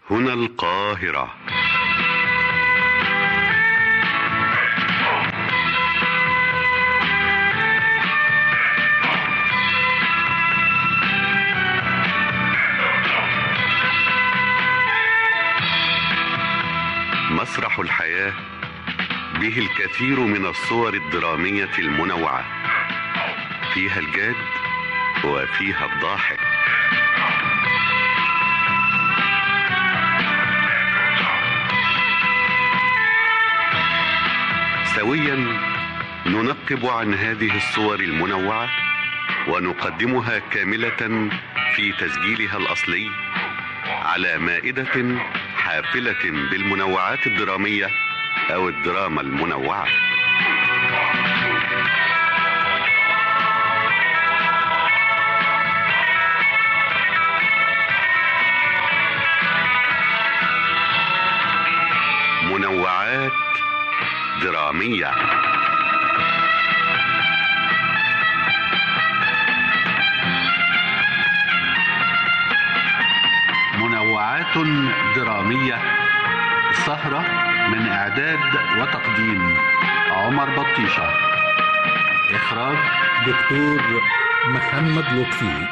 هنا القاهرة مسرح الحياة به الكثير من الصور الدرامية المنوعة فيها الجاد وفيها الضاحك سويا ننقب عن هذه الصور المنوعة ونقدمها كاملة في تسجيلها الأصلي على مائدة حافلة بالمنوعات الدرامية أو الدراما المنوعة منوعات درامية منوعات درامية سهرة من إعداد وتقديم عمر بطيشة إخراج دكتور محمد لطفي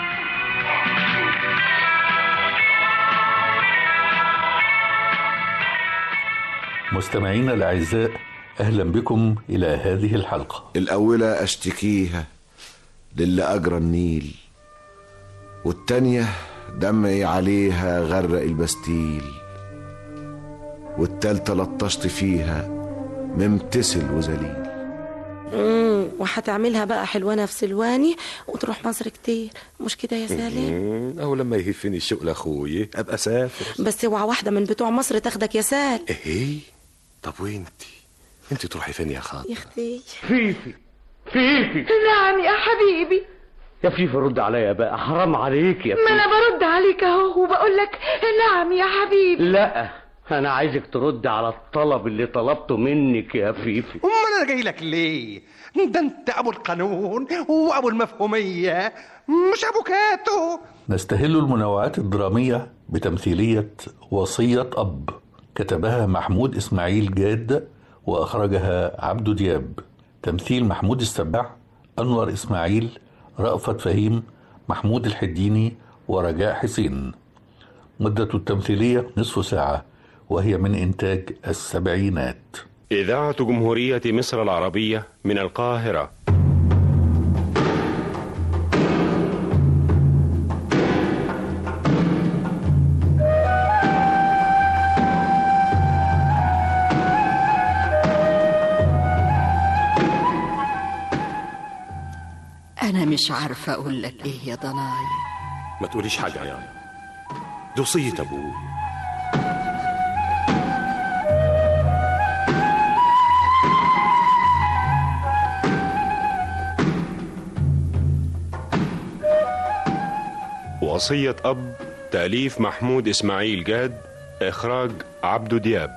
مستمعينا الأعزاء أهلا بكم إلى هذه الحلقة الأولى أشتكيها للي أجرى النيل والتانية دمعي عليها غرق البستيل والتالتة لطشت فيها ممتثل وذليل امم وهتعملها بقى حلوانة في سلواني وتروح مصر كتير مش كده يا سالم مم، أو لما يهفني الشغل أخوي أبقى سافر بس اوعى واحدة من بتوع مصر تاخدك يا سال إيه طب وانتي انت تروحي فين يا خاطر يا اختي فيفي فيفي نعم يا حبيبي يا فيفي رد عليا بقى حرام عليك يا ما انا فيفي برد عليك اهو وبقول لك نعم يا حبيبي لا انا عايزك ترد على الطلب اللي طلبته منك يا فيفي امال انا جاي لك ليه ده انت ابو القانون وابو المفهوميه مش ابو كاتو نستهل المنوعات الدرامية بتمثيلية وصية أب كتبها محمود إسماعيل جاد وأخرجها عبدو دياب تمثيل محمود السباع أنور إسماعيل رأفت فهيم محمود الحديني ورجاء حسين مدة التمثيلية نصف ساعة وهي من إنتاج السبعينات إذاعة جمهورية مصر العربية من القاهرة أنا مش عارفة أقول لك إيه يا ضناي ما تقوليش حاجة يا دي وصية أبوه وصية أب تأليف محمود إسماعيل جاد إخراج عبدو دياب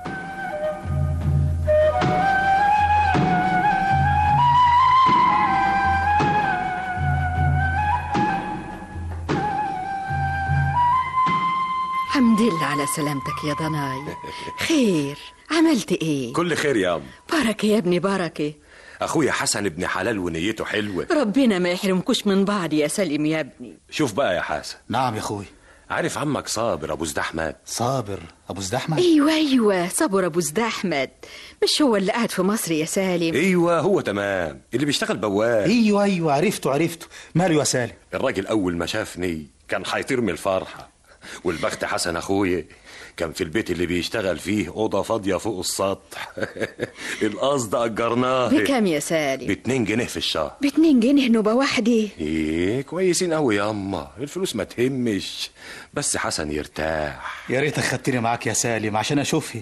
حمد لله على سلامتك يا ضناي خير عملت إيه كل خير يا أم بركة يا ابني بركة أخويا حسن ابن حلال ونيته حلوة ربنا ما يحرمكوش من بعض يا سليم يا ابني شوف بقى يا حسن نعم يا اخوي عارف عمك صابر أبو زدحمد صابر ابو زدحمة ايوه ايوه صبر ابو زد احمد مش هو اللي قاعد في مصر يا سالم ايوه هو تمام اللي بيشتغل بواب ايوه ايوه عرفته عرفته ماله يا سالم الراجل اول ما شافني كان هيطير من الفرحه والبخت حسن اخويا كان في البيت اللي بيشتغل فيه اوضه فاضيه فوق السطح القصد اجرناه بكام يا سالم باتنين جنيه في الشهر باتنين جنيه نوبة واحدة ايه كويسين قوي ياما الفلوس ما تهمش بس حسن يرتاح يا ريتك خدتني معاك يا سالم عشان اشوفها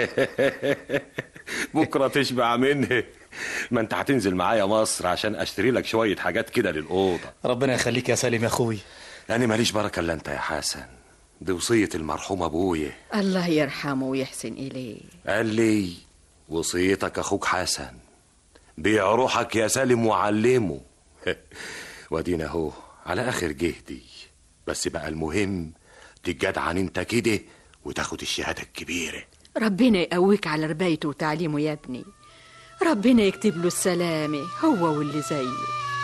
بكره تشبع منه ما انت هتنزل معايا مصر عشان اشتري لك شويه حاجات كده للاوضه ربنا يخليك يا سالم يا اخوي يعني ماليش بركه الا انت يا حسن دي وصيه المرحوم ابويا الله يرحمه ويحسن إليه قال لي وصيتك اخوك حسن بيع روحك يا سالم وعلمه وادينا اهو على اخر جهدي بس بقى المهم تجدعن انت كده وتاخد الشهاده الكبيره ربنا يقويك على ربايته وتعليمه يا ابني ربنا يكتب له السلامة هو واللي زيه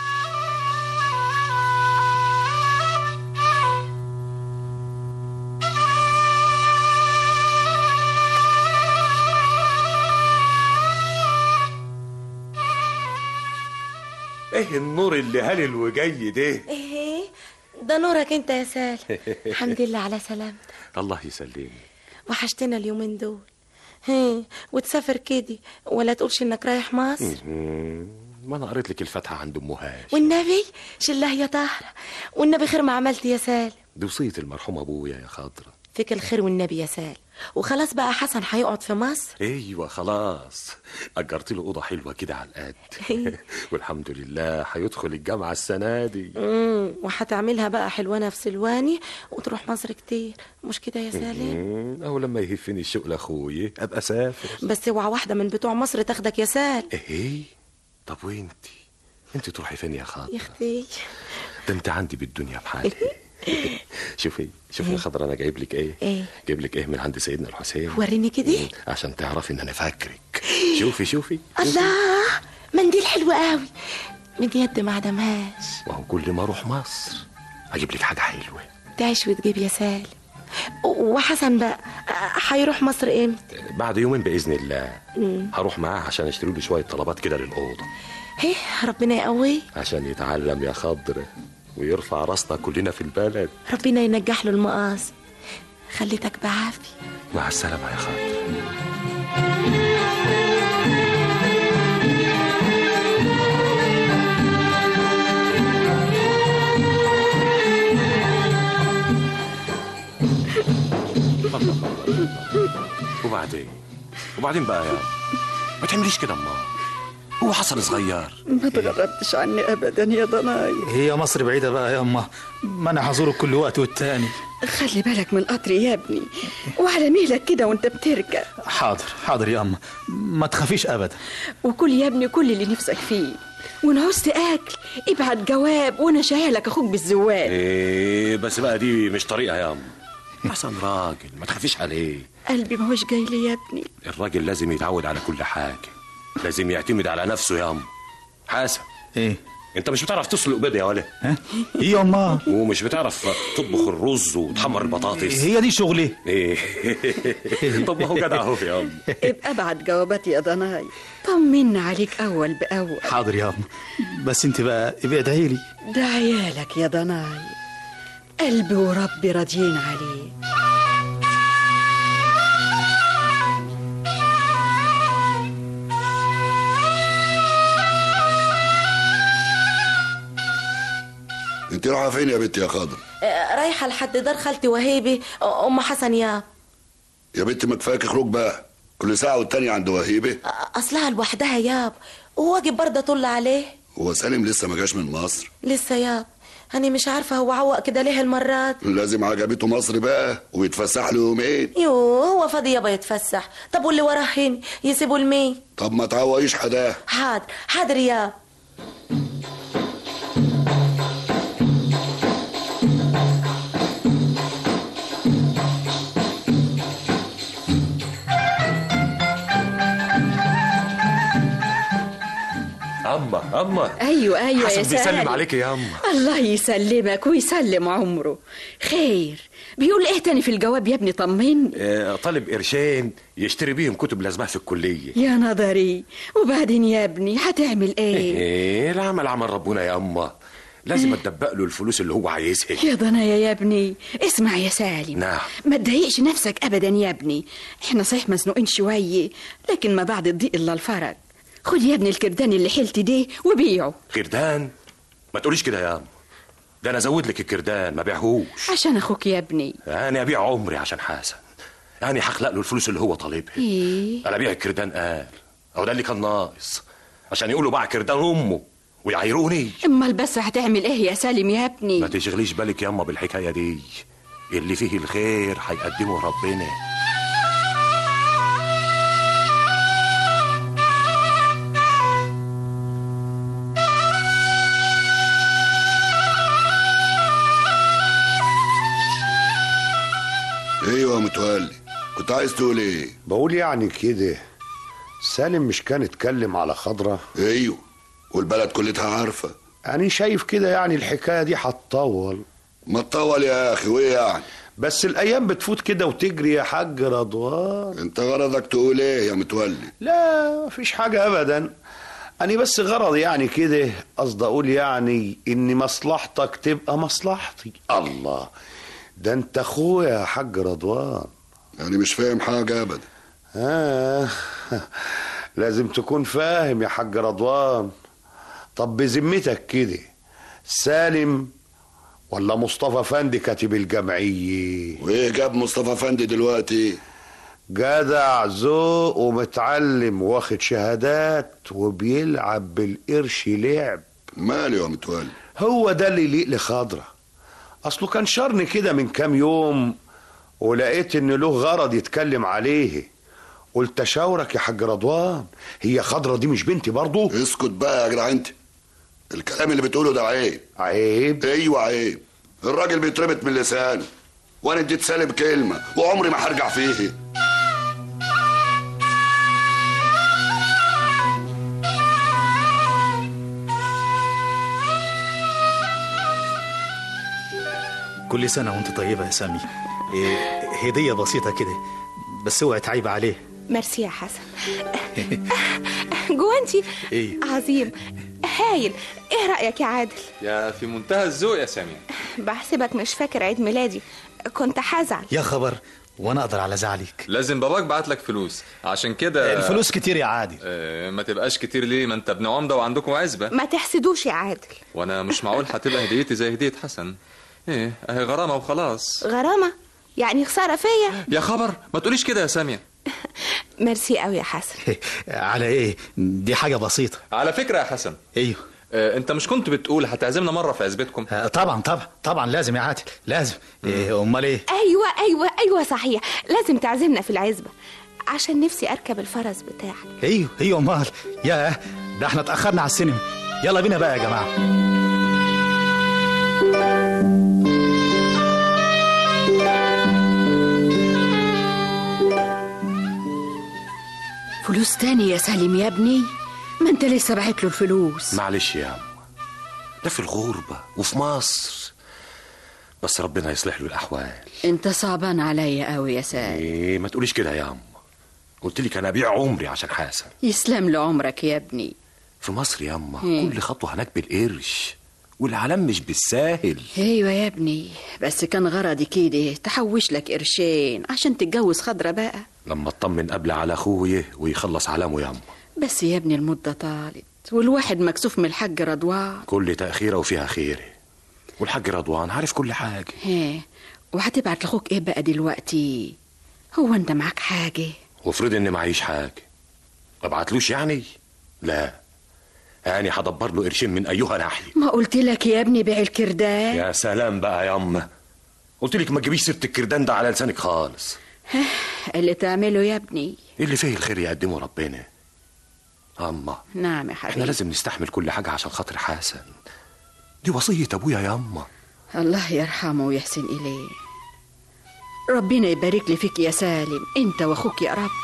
ايه النور اللي هلل وجاي ده ايه ده نورك انت يا سالم الحمد لله على سلامتك الله يسلمك وحشتنا اليومين دول هي وتسافر كده ولا تقولش انك رايح مصر مم. ما انا قريت لك الفاتحه عند ام هاش والنبي شله يا طاهرة والنبي خير ما عملت يا سالم دي وصيه المرحوم ابويا يا خضره فيك الخير والنبي يا سالم وخلاص بقى حسن هيقعد في مصر ايوه خلاص اجرت له اوضه حلوه كده على القد والحمد لله هيدخل الجامعه السنه دي امم وهتعملها بقى حلوانه في سلواني وتروح مصر كتير مش كده يا سالم مم. او لما يهفني الشوق لاخويا ابقى اسافر بس اوعى واحده من بتوع مصر تاخدك يا سالم ايه طب وانتي انت تروحي فين يا يا خاطر اختي ده انت عندي بالدنيا بحالي شوفي شوفي يا خضر انا جايب لك ايه ايه جايب لك ايه من عند سيدنا الحسين وريني كده عشان تعرفي ان انا فاكرك شوفي شوفي الله منديل حلو قوي من يد ما عدمهاش وهو كل ما اروح مصر اجيب لك حاجه حلوه تعيش وتجيب يا سالم وحسن بقى هيروح مصر امتى بعد يومين باذن الله مم. هروح معاه عشان اشتري له شويه طلبات كده للاوضه هيه ربنا يقويه عشان يتعلم يا خضر ويرفع راسنا كلنا في البلد ربنا ينجح له المقاص خليتك بعافية مع السلامه يا خضر وبعدين وبعدين بقى يا ما تعمليش كده امال هو حصل صغير ما تغربتش عني ابدا يا ضناي هي مصر بعيدة بقى يا أمه ما أنا هزورك كل وقت والتاني خلي بالك من قطري يا ابني وعلى مهلك كده وانت بتركب حاضر حاضر يا أمه ما تخافيش أبدا وكل يا ابني كل اللي نفسك فيه وان عوزت اكل ابعت جواب وانا شايلك اخوك بالزوال ايه بس بقى دي مش طريقه يا ام حسن راجل ما تخافيش عليه قلبي ما هوش جاي لي يا ابني الراجل لازم يتعود على كل حاجه لازم يعتمد على نفسه يا ام حسن ايه انت مش بتعرف تسلق بيض يا ولا ايه يا أمه ومش بتعرف تطبخ الرز وتحمر البطاطس هي دي شغلي ايه طب ما هو جدع اهو يا ام ابقى ابعت جوابات يا ضناي طمنا عليك اول باول حاضر يا أمه بس أنت بقى ابقى ادعي لي ده عيالك يا ضناي قلبي وربي راضيين عليه انت رايحه فين يا بنت يا خضر آه، رايحة لحد دار خالتي وهيبي آه، أم حسن يا يا بنت ما كفاك خروج بقى كل ساعه والتانيه عند وهيبه آه، أصلها لوحدها ياب وواجب برضه أطل عليه هو سالم لسه ما جاش من مصر لسه ياب أنا مش عارفة هو عوق كده ليه المرات لازم عجبته مصر بقى ويتفسح له يومين يوه هو فاضي يابا يتفسح طب واللي وراه هنا يسيبوا لمين طب ما تعوقيش حداه حاضر حاضر ياب اما اما ايوه ايوه يا حسن بيسلم سالم عليك يا اما الله يسلمك ويسلم عمره خير بيقول ايه تاني في الجواب يا ابني طمني آه، طالب قرشين يشتري بيهم كتب لازمها في الكليه يا نظري وبعدين يا ابني هتعمل ايه ايه العمل عمل ربنا يا اما لازم اتدبق له الفلوس اللي هو عايزها يا ضنايا يا ابني اسمع يا سالم نعم ما تضايقش نفسك ابدا يا ابني احنا صحيح مزنوقين شويه لكن ما بعد الضيق الا الفرج خد يا ابني الكردان اللي حلت ده وبيعه كردان ما تقوليش كده يا اما ده انا ازود لك الكردان ما بيعهوش عشان اخوك يا ابني انا ابيع عمري عشان حسن يعني هخلق له الفلوس اللي هو طالبها ايه انا ابيع الكردان قال او ده اللي كان ناقص عشان يقولوا باع كردان امه ويعايروني امال بس هتعمل ايه يا سالم يا ابني ما تشغليش بالك ياما بالحكايه دي اللي فيه الخير هيقدمه ربنا ايوه متولي كنت عايز تقول ايه بقول يعني كده سالم مش كان اتكلم على خضرة ايوه والبلد كلها عارفة يعني شايف كده يعني الحكاية دي هتطول ما تطول يا اخي وايه يعني بس الايام بتفوت كده وتجري يا حاج رضوان انت غرضك تقول ايه يا متولي لا مفيش حاجة ابدا انا بس غرضي يعني كده قصدي اقول يعني ان مصلحتك تبقى مصلحتي الله ده انت اخويا يا حاج رضوان يعني مش فاهم حاجة ابدا آه لازم تكون فاهم يا حاج رضوان طب بذمتك كده سالم ولا مصطفى فندي كاتب الجمعية وايه جاب مصطفى فندي دلوقتي جدع ذوق ومتعلم واخد شهادات وبيلعب بالقرش لعب ماله يا متولي هو ده اللي يليق لخضرة اصله كان شرني كده من كام يوم ولقيت ان له غرض يتكلم عليه قلت اشاورك يا حاج رضوان هي خضرة دي مش بنتي برضو اسكت بقى يا جدع انت الكلام اللي بتقوله ده عيب عيب ايوه عيب الراجل بيتربط من لسانه وانا اديت سالم كلمه وعمري ما هرجع فيه كل سنة وانت طيبة يا سامي إيه هدية بسيطة كده بس اوعي تعيب عليه ميرسي يا حسن جوانتي ايه عظيم هايل ايه رأيك يا عادل يا في منتهى الذوق يا سامي بحسبك مش فاكر عيد ميلادي كنت هزعل يا خبر وانا اقدر على زعلك لازم باباك بعت لك فلوس عشان كده الفلوس كتير يا عادل آه، ما تبقاش كتير ليه ما انت ابن عمده وعندكم عزبه ما تحسدوش يا عادل وانا مش معقول هتبقى هديتي زي هديه حسن ايه اهي غرامه وخلاص غرامة يعني خسارة فيا يا خبر ما تقوليش كده يا ساميه ميرسي قوي يا حسن على ايه دي حاجة بسيطة على فكره يا حسن ايوه آه، انت مش كنت بتقول هتعزمنا مره في عزبتكم آه، طبعا طبعا طبعا لازم يا عادل لازم إيه امال ايه ايوه ايوه ايوه صحيح لازم تعزمنا في العزبة عشان نفسي اركب الفرس بتاعك ايوه ايوه امال يا ده احنا اتاخرنا على السينما يلا بينا بقى يا جماعه فلوس تاني يا سالم يا ابني ما انت لسه باعت له الفلوس معلش يا عم ده في الغربة وفي مصر بس ربنا يصلح له الأحوال انت صعبان عليا قوي يا سالم إيه ما تقوليش كده يا عم قلت لك أنا أبيع عمري عشان حسن يسلم له عمرك يا ابني في مصر يا أما إيه. كل خطوة هناك بالقرش والعالم مش بالساهل ايوه يا ابني بس كان غرضي كده تحوش لك قرشين عشان تتجوز خضرة بقى لما اطمن قبل على أخوي ويخلص علامه يا أما بس يا ابني المدة طالت والواحد مكسوف من الحاج رضوان كل تأخيرة وفيها خير والحاج رضوان عارف كل حاجة هي وهتبعت لاخوك ايه بقى دلوقتي هو انت معاك حاجة وافرض إني معيش حاجة ما ابعتلوش يعني لا يعني هدبر له قرشين من أيها ناحية ما قلت لك يا ابني بيع الكردان يا سلام بقى يا أما قلت لك ما تجيبيش سيرة الكردان ده على لسانك خالص اللي تعمله يا ابني اللي فيه الخير يقدمه ربنا أما نعم يا احنا حبيبي لازم نستحمل كل حاجة عشان خاطر حسن دي وصية أبويا يا أما الله يرحمه ويحسن إليه ربنا يبارك لي فيك يا سالم انت واخوك يا رب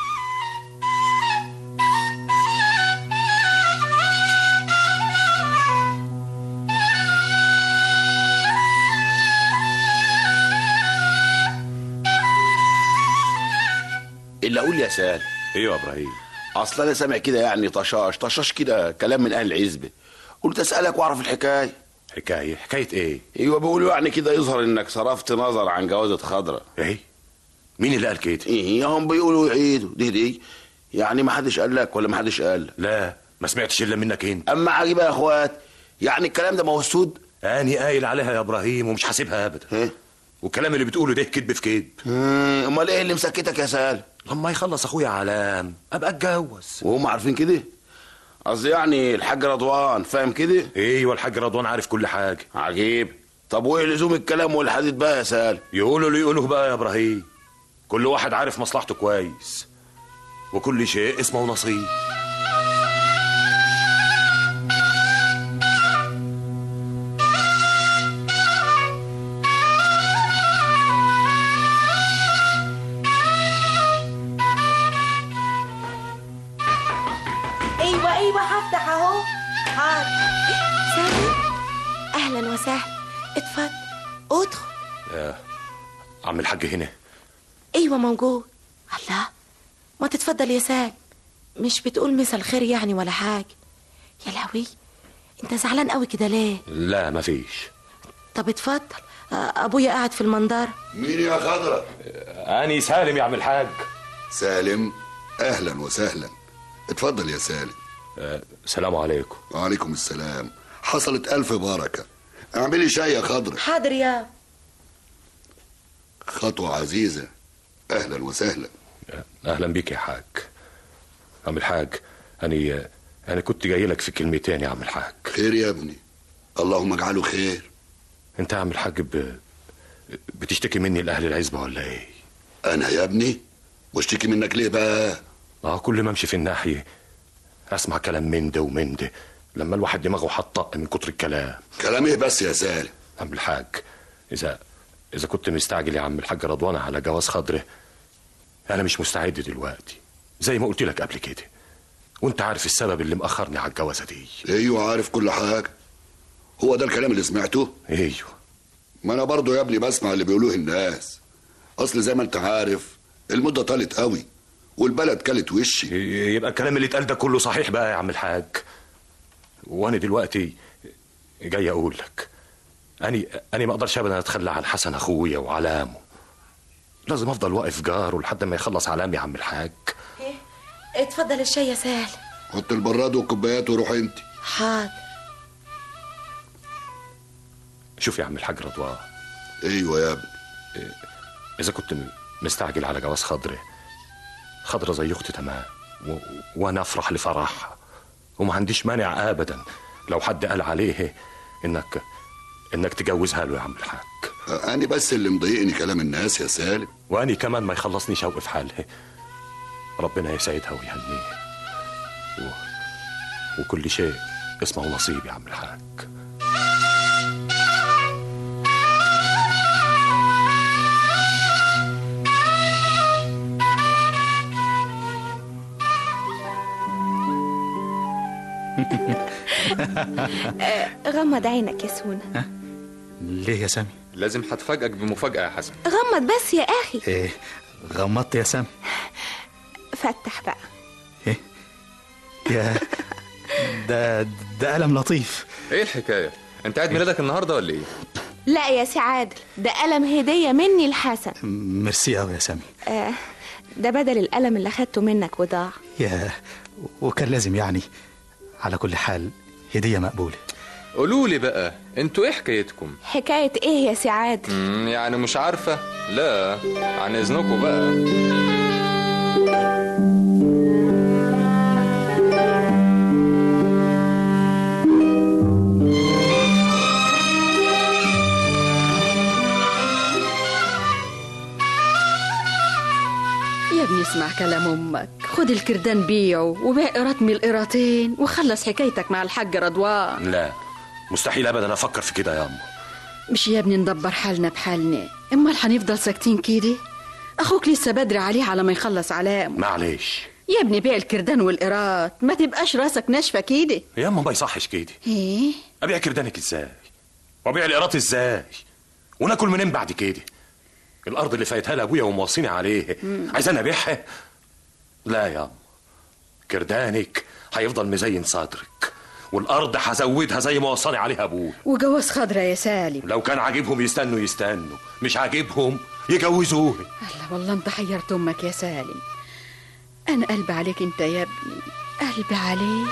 اللي اقول يا سال ايوه يا ابراهيم اصل انا سامع كده يعني طشاش طشاش كده كلام من اهل العزبه قلت اسالك واعرف الحكايه حكايه حكايه ايه ايوه بيقولوا يعني كده يظهر انك صرفت نظر عن جوازة خضرة ايه مين اللي قال كده ايه هم بيقولوا يعيدوا دي دي يعني ما حدش قال لك ولا ما حدش قال لا ما سمعتش الا منك انت اما عجيبه يا اخوات يعني الكلام ده ما هو سود اني قايل عليها يا ابراهيم ومش حاسبها ابدا والكلام اللي بتقوله ده كذب في كذب امال ايه اللي مسكتك يا سال لما يخلص اخويا علام ابقى اتجوز وهم عارفين كده قصدي يعني الحاج رضوان فاهم كده ايوه الحاج رضوان عارف كل حاجه عجيب طب وايه لزوم الكلام والحديث بقى يا سال يقولوا اللي يقولوه بقى يا ابراهيم كل واحد عارف مصلحته كويس وكل شيء اسمه نصيب ايوه هفتح اهو حاضر سالم اهلا وسهلا اتفضل ادخل آه، عم الحاج هنا ايوه موجود الله ما تتفضل يا سالم مش بتقول مسا الخير يعني ولا حاجه يا لهوي انت زعلان قوي كده ليه لا مفيش طب اتفضل آه، ابويا قاعد في المنظر مين يا خضرة اني سالم يا عم الحاج سالم اهلا وسهلا اتفضل يا سالم السلام عليكم وعليكم السلام حصلت الف بركة اعملي شاي يا خضرة حاضر يا خطوة عزيزة اهلا وسهلا اهلا بيك يا حاج عم الحاج اني انا كنت جاي لك في كلمتين يا عم الحاج خير يا ابني اللهم اجعله خير انت يا عم الحاج ب... بتشتكي مني لاهل العزبه ولا ايه انا يا ابني واشتكي منك ليه بقى اه كل ما امشي في الناحيه اسمع كلام من ده ومن ده لما الواحد دماغه حطق من كتر الكلام كلام ايه بس يا سالم عم الحاج اذا اذا كنت مستعجل يا عم الحاج رضوان على جواز خضره انا مش مستعد دلوقتي زي ما قلت لك قبل كده وانت عارف السبب اللي مأخرني على الجوازه دي ايوه عارف كل حاجة هو ده الكلام اللي سمعته ايوه ما انا برضو يا ابني بسمع اللي بيقولوه الناس اصل زي ما انت عارف المدة طالت قوي والبلد كلت وشي يبقى الكلام اللي اتقال ده كله صحيح بقى يا عم الحاج وانا دلوقتي جاي اقول لك اني اني ما اقدرش ابدا اتخلى عن حسن اخويا وعلامه لازم افضل واقف جاره لحد ما يخلص علام يا عم الحاج اتفضل الشاي يا سالم حط البراد والكوبايات وروح انت حاضر شوف يا عم الحاج رضوان ايوه يا ابني اذا كنت م- مستعجل على جواز خضره خضره زي اختي تمام و... وانا افرح لفرحها وما عنديش مانع ابدا لو حد قال عليه انك انك تجوزها له يا عم الحاج انا بس اللي مضايقني كلام الناس يا سالم واني كمان ما يخلصني شوق في حالها ربنا يسعدها ويهنيها و... وكل شيء اسمه نصيب يا عم الحاج آه، غمض عينك يا سونا ليه يا سامي لازم هتفاجئك بمفاجأة يا حسن غمض بس يا اخي ايه غمضت يا سامي فتح بقى يا ده ده قلم لطيف ايه الحكاية انت عيد ميلادك النهاردة ولا ايه لا يا سي عادل ده قلم هدية مني لحسن ميرسي قوي يا سامي آه ده بدل القلم اللي اخدته منك وضاع يا وكان لازم يعني على كل حال هدية مقبولة قولوا لي بقى انتوا ايه حكايتكم حكاية ايه يا سي عادل مم، يعني مش عارفة لا عن اذنكم بقى يا ابني اسمع كلام امك خد الكردان بيعه وبيع قيراط من القيراطين وخلص حكايتك مع الحاج رضوان لا مستحيل ابدا افكر في كده يا ام مش يا ابني ندبر حالنا بحالنا امال هنفضل ساكتين كده اخوك لسه بدري عليه على ما يخلص علامه معلش يا ابني بيع الكردان والقيراط ما تبقاش راسك ناشفه كده يا اما ما يصحش كده ايه ابيع كردانك ازاي وابيع القراط ازاي وناكل منين بعد كده الارض اللي فايتها لابويا وموصيني عليه عايزاني ابيعها لا يا أم. كردانك هيفضل مزين صدرك والارض هزودها زي ما وصاني عليها ابوي وجواز خضرة يا سالم لو كان عاجبهم يستنوا يستنوا مش عاجبهم يجوزوه الله والله انت حيرت امك يا سالم انا قلبي عليك انت يا ابني قلبي عليك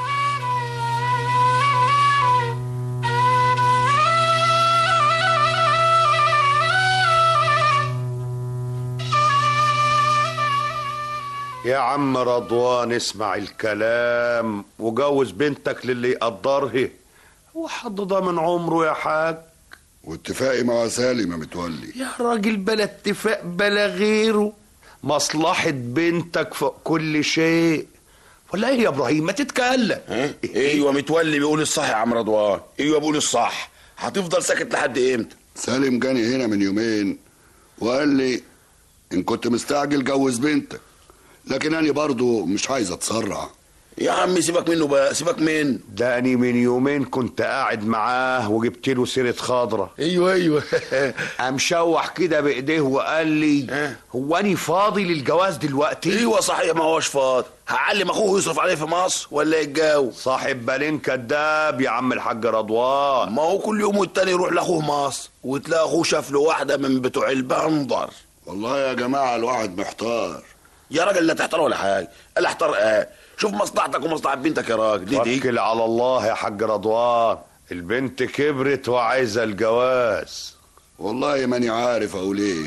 يا عم رضوان اسمع الكلام وجوز بنتك للي يقدرها هو حد ضامن عمره يا حاج واتفاقي مع سالم يا متولي يا راجل بلا اتفاق بلا غيره مصلحة بنتك فوق كل شيء ولا ايه يا ابراهيم ما تتكلم ايوه متولي بيقول الصح يا عم رضوان ايوه بيقول الصح هتفضل ساكت لحد امتى سالم جاني هنا من يومين وقال لي ان كنت مستعجل جوز بنتك لكن انا برضو مش عايز اتسرع يا عم سيبك منه بقى سيبك منه ده أني من يومين كنت قاعد معاه وجبت له سيرة خضرة ايوه ايوه قام شوح كده بايديه وقال لي هو اني فاضي للجواز دلوقتي ايوه صحيح ما هوش فاضي هعلم اخوه يصرف عليه في مصر ولا يتجاوز صاحب بالين كداب يا عم الحاج رضوان ما هو كل يوم والتاني يروح لاخوه مصر وتلاقي اخوه شاف له واحده من بتوع البندر والله يا جماعة الواحد محتار يا راجل لا تحتار ولا حاجه الا احتار ايه شوف مصلحتك ومصلحه بنتك يا راجل دي دي توكل على الله يا حاج رضوان البنت كبرت وعايزة الجواز والله ماني عارف اقول ايه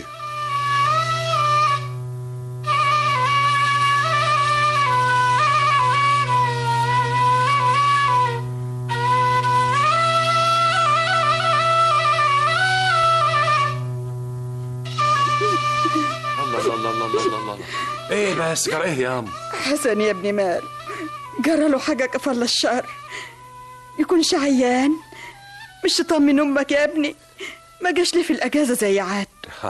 الله الله الله الله الله الله ايه بس جرى ايه يا ام حسن يا ابني مال جرى له حاجة كفر الشر يكونش عيان مش تطمن امك يا ابني ما جاش لي في الاجازه زي عاد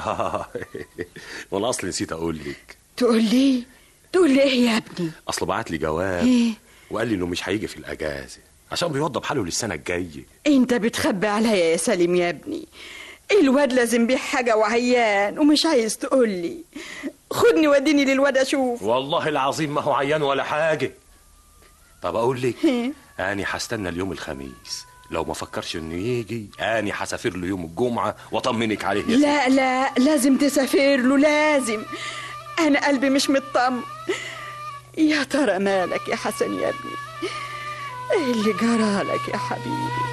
وانا اصلي نسيت اقول لك تقول لي تقول لي ايه يا ابني اصله بعت لي جواب ايه وقال لي انه مش هيجي في الاجازه عشان بيوضب حاله للسنه الجايه انت بتخبي عليا يا سليم يا ابني الواد لازم بيه حاجه وعيان ومش عايز تقول لي خدني وديني للواد اشوف والله العظيم ما هو عيان ولا حاجه طب اقول لك إيه؟ اني هستنى اليوم الخميس لو ما فكرش انه يجي اني هسافر له يوم الجمعه واطمنك عليه يا لا لا لازم تسافر له لازم انا قلبي مش مطمن يا ترى مالك يا حسن يا ابني ايه اللي جرالك يا حبيبي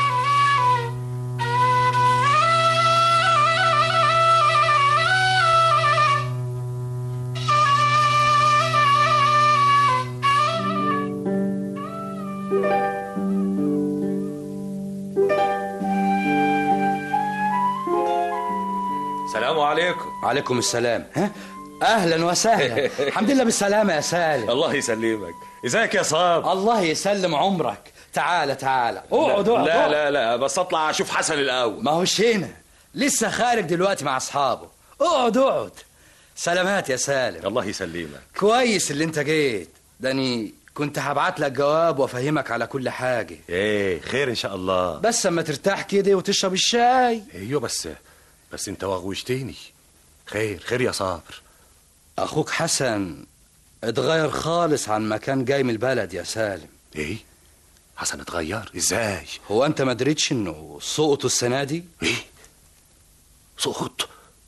السلام عليكم عليكم السلام ها اهلا وسهلا الحمد لله بالسلامه يا سالم الله يسلمك ازيك يا صاب الله يسلم عمرك تعال تعال اقعد اقعد لا اقعد. لا لا بس اطلع اشوف حسن الاول ما هوش هنا لسه خارج دلوقتي مع اصحابه اقعد اقعد سلامات يا سالم الله يسلمك كويس اللي انت جيت داني كنت هبعت لك جواب وافهمك على كل حاجه ايه خير ان شاء الله بس اما ترتاح كده وتشرب الشاي ايوه بس بس انت وغوشتني خير خير يا صابر اخوك حسن اتغير خالص عن ما كان جاي من البلد يا سالم ايه حسن اتغير ازاي هو انت ما دريتش انه سقطه السنه دي ايه سقط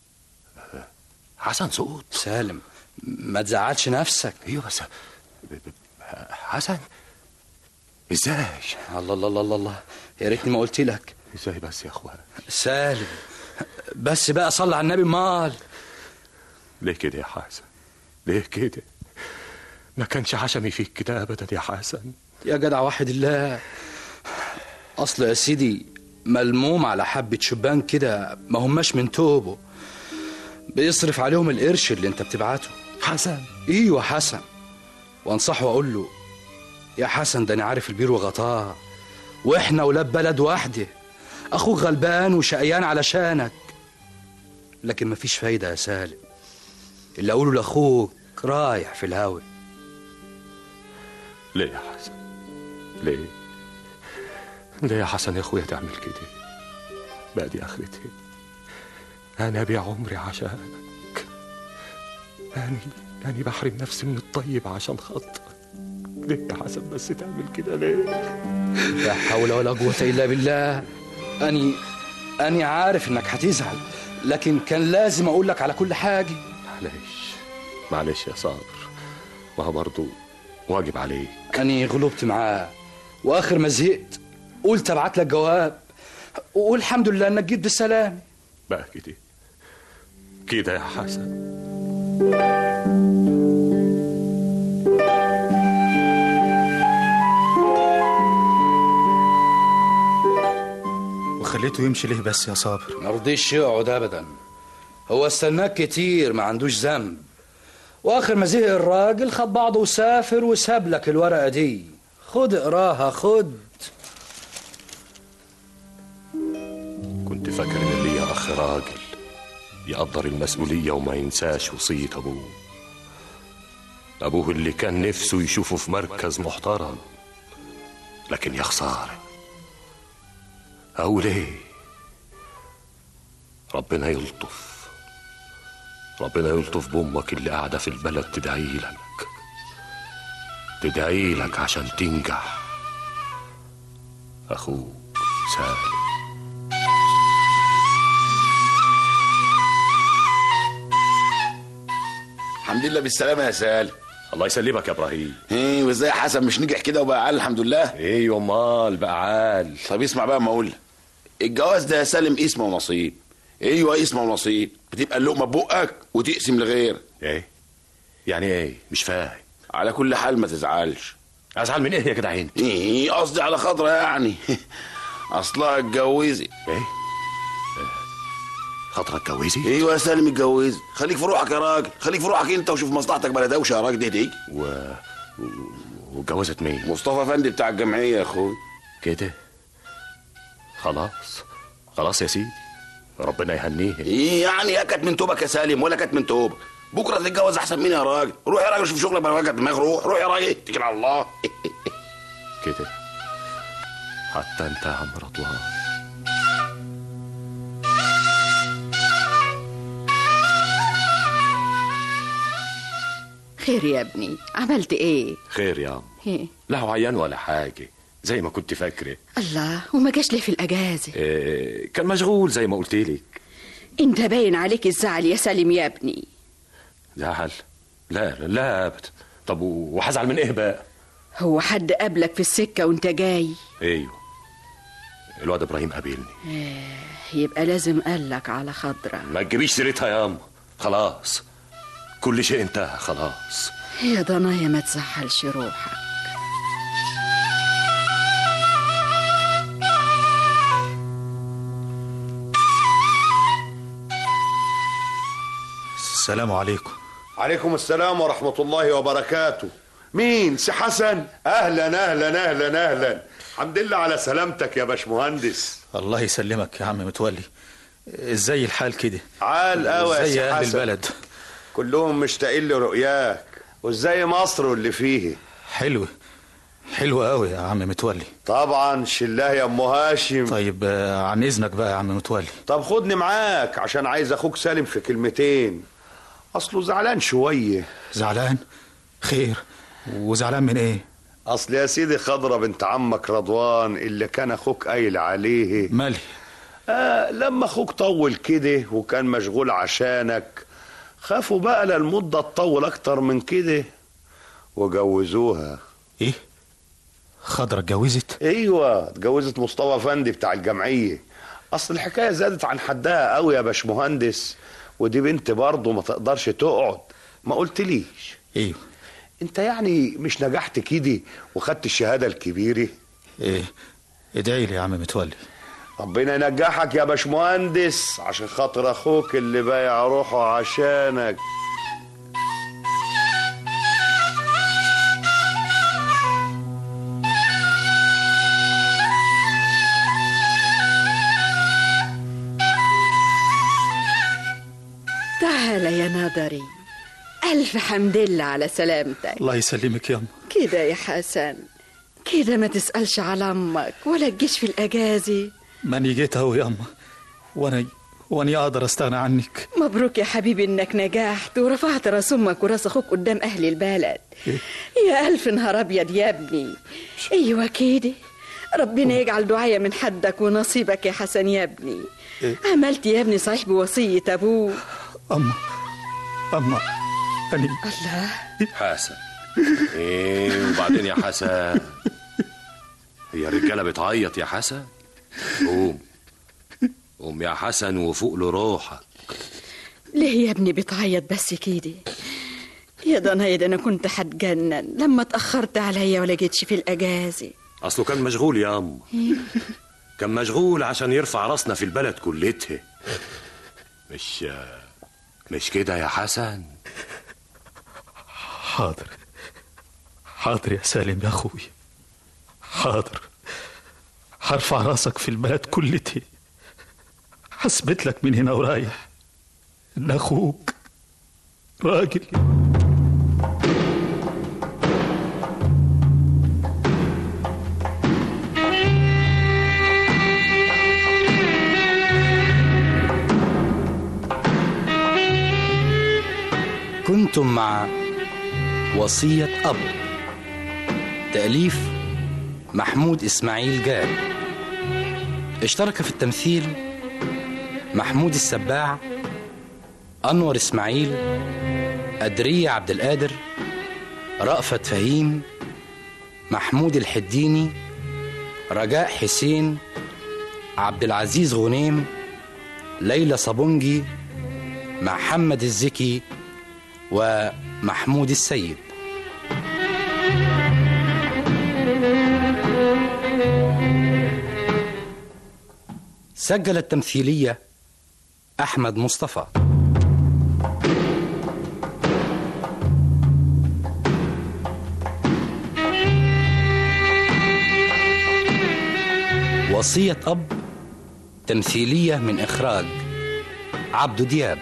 حسن سقط سالم ما تزعلش نفسك ايوه بس حسن ازاي الله الله الله الله, الله. يا ريتني ما قلت لك ازاي بس يا اخوان سالم بس بقى صلي على النبي مال ليه كده يا حسن ليه كده ما كانش عشمي فيك كده ابدا يا حسن يا جدع واحد الله اصل يا سيدي ملموم على حبة شبان كده ما هماش من توبه بيصرف عليهم القرش اللي انت بتبعته حسن ايوه حسن وانصحه واقول له يا حسن ده انا عارف البير وغطاه واحنا ولاد بلد واحده اخوك غلبان وشقيان علشانك لكن مفيش فايده يا سالم اللي اقوله لاخوك رايح في الهوا ليه يا حسن ليه ليه يا حسن يا اخويا تعمل كده بقى دي اخرتي انا ابيع عمري عشانك اني اني بحرم نفسي من الطيب عشان خاطرك ليه يا حسن بس تعمل كده ليه لا حول ولا قوه الا بالله اني اني عارف انك هتزعل لكن كان لازم اقول لك على كل حاجه معلش معلش يا صابر ما هو برضه واجب عليك اني غلبت معاه واخر ما زهقت قلت ابعت لك جواب والحمد لله انك جيت بالسلام بقى كده كده يا حسن وخليته يمشي ليه بس يا صابر ما رضيش يقعد ابدا هو استناك كتير ما عندوش ذنب واخر ما زهق الراجل خد بعضه وسافر وساب لك الورقه دي خد اقراها خد كنت فاكر ان ليا اخ راجل يقدر المسؤوليه وما ينساش وصيه ابوه ابوه اللي كان نفسه يشوفه في مركز محترم لكن يا خساره اقول ايه ربنا يلطف ربنا يلطف بامك اللي قاعده في البلد تدعي لك تدعي لك عشان تنجح اخوك سالم الحمد لله بالسلامة يا سالم الله يسلمك يا ابراهيم ايه وازاي يا حسن مش نجح كده وبقى عال الحمد لله ايه امال بقى عال طب اسمع بقى ما اقول لك الجواز ده يا سالم اسمه ونصيب ايوه اسمه ونصيب بتبقى اللقمه ببقك وتقسم لغير ايه يعني ايه مش فاهم على كل حال ما تزعلش ازعل من ايه يا جدع انت ايه قصدي على خاطرها يعني اصلها اتجوزت ايه خاطرها اتجوزت ايوه يا سالم اتجوزت خليك في روحك يا راجل خليك في روحك انت وشوف مصلحتك بلا دوشه يا راجل دي دي و واتجوزت مين مصطفى فندي بتاع الجمعيه يا اخوي كده خلاص خلاص يا سيدي ربنا يهنيه ايه يعني يا كانت من توبك يا سالم ولا كانت من توبك بكره تتجوز احسن مني يا راجل روح يا راجل شوف شغلك بلا وجع دماغ روح روح يا راجل اتكل على الله كده حتى انت يا عم رضوان خير يا ابني عملت ايه خير يا عم إيه؟ لا هو عيان ولا حاجه زي ما كنت فاكره الله وما جاش ليه في الاجازه إيه كان مشغول زي ما قلت لك انت باين عليك الزعل يا سالم يا ابني زعل لا لا ابدا طب وهزعل من ايه بقى هو حد قابلك في السكه وانت جاي ايوه الواد ابراهيم قابلني آه، يبقى لازم قالك على خضرة ما تجيبيش سيرتها يا ام خلاص كل شيء انتهى خلاص يا ضنايا ما تزعلش روحك السلام عليكم عليكم السلام ورحمة الله وبركاته مين سي حسن اهلا اهلا اهلا اهلا الحمد لله على سلامتك يا باشمهندس الله يسلمك يا عم متولي ازاي الحال كده عال قوي يا ازاي سي اهل حسن البلد كلهم مشتاقين لرؤياك وازاي مصر واللي فيه حلو حلو قوي يا عم متولي طبعا شلاه يا ام هاشم طيب آه، عن اذنك بقى يا عم متولي طب خدني معاك عشان عايز اخوك سالم في كلمتين اصله زعلان شويه زعلان خير وزعلان من ايه اصل يا سيدي خضرة بنت عمك رضوان اللي كان اخوك قايل عليه مالي آه لما اخوك طول كده وكان مشغول عشانك خافوا بقى للمدة تطول اكتر من كده وجوزوها ايه خضرة اتجوزت ايوه اتجوزت مصطفى فندي بتاع الجمعية اصل الحكاية زادت عن حدها قوي يا باشمهندس ودي بنت برضه ما تقدرش تقعد ما قلتليش ايوه انت يعني مش نجحت كده وخدت الشهادة الكبيرة ايه ادعي لي يا عم متولي ربنا ينجحك يا باشمهندس عشان خاطر اخوك اللي بايع روحه عشانك تعال يا نظري ألف حمد لله على سلامتك الله يسلمك يا أم كده يا حسن كده ما تسألش على أمك ولا تجيش في الأجازة ماني جيت اهو يا أم وانا وانا اقدر استغنى عنك مبروك يا حبيبي انك نجحت ورفعت راس امك وراس اخوك قدام اهل البلد يا الف نهار ابيض يا ابني ايوه كده ربنا يجعل دعاية من حدك ونصيبك يا حسن يا ابني إيه؟ عملت يا ابني صحيح بوصية ابوك أما أما أني الله حسن ايه وبعدين يا حسن هي الرجاله بتعيط يا حسن قوم قوم يا حسن وفوق لروحك ليه يا ابني بتعيط بس كده يا ضنايا ده انا كنت هتجنن لما اتاخرت عليا ولا جيتش في الاجازه اصله كان مشغول يا ام كان مشغول عشان يرفع راسنا في البلد كلتها مش مش كده يا حسن حاضر حاضر يا سالم يا أخوي حاضر هرفع راسك في البلد كلتي حسبت لك من هنا ورايح إن أخوك راجل أنتم مع وصية أب تأليف محمود إسماعيل جاد اشترك في التمثيل محمود السباع أنور إسماعيل أدرية عبد القادر رأفت فهيم محمود الحديني رجاء حسين عبد العزيز غنيم ليلى صابونجي محمد الزكي ومحمود السيد سجل التمثيلية أحمد مصطفى وصية أب تمثيلية من إخراج عبدو دياب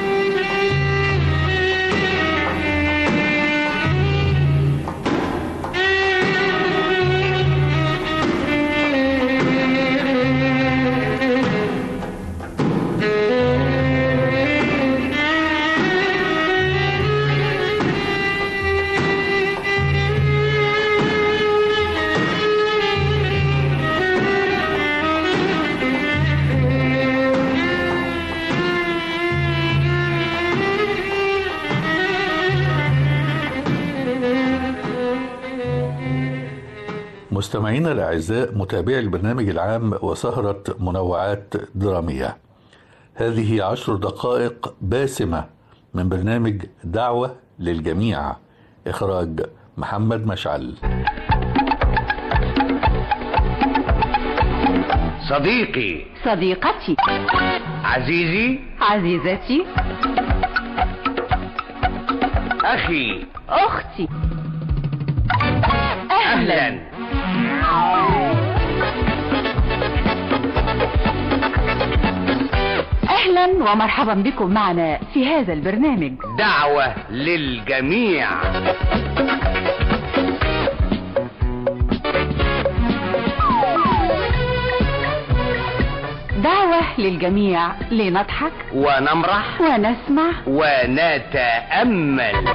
مستمعينا الأعزاء متابعي البرنامج العام وسهرة منوعات درامية هذه عشر دقائق باسمة من برنامج دعوة للجميع إخراج محمد مشعل صديقي صديقتي عزيزي عزيزتي أخي أختي أهلا أهلا ومرحبا بكم معنا في هذا البرنامج دعوة للجميع دعوة للجميع لنضحك ونمرح ونسمع ونتأمل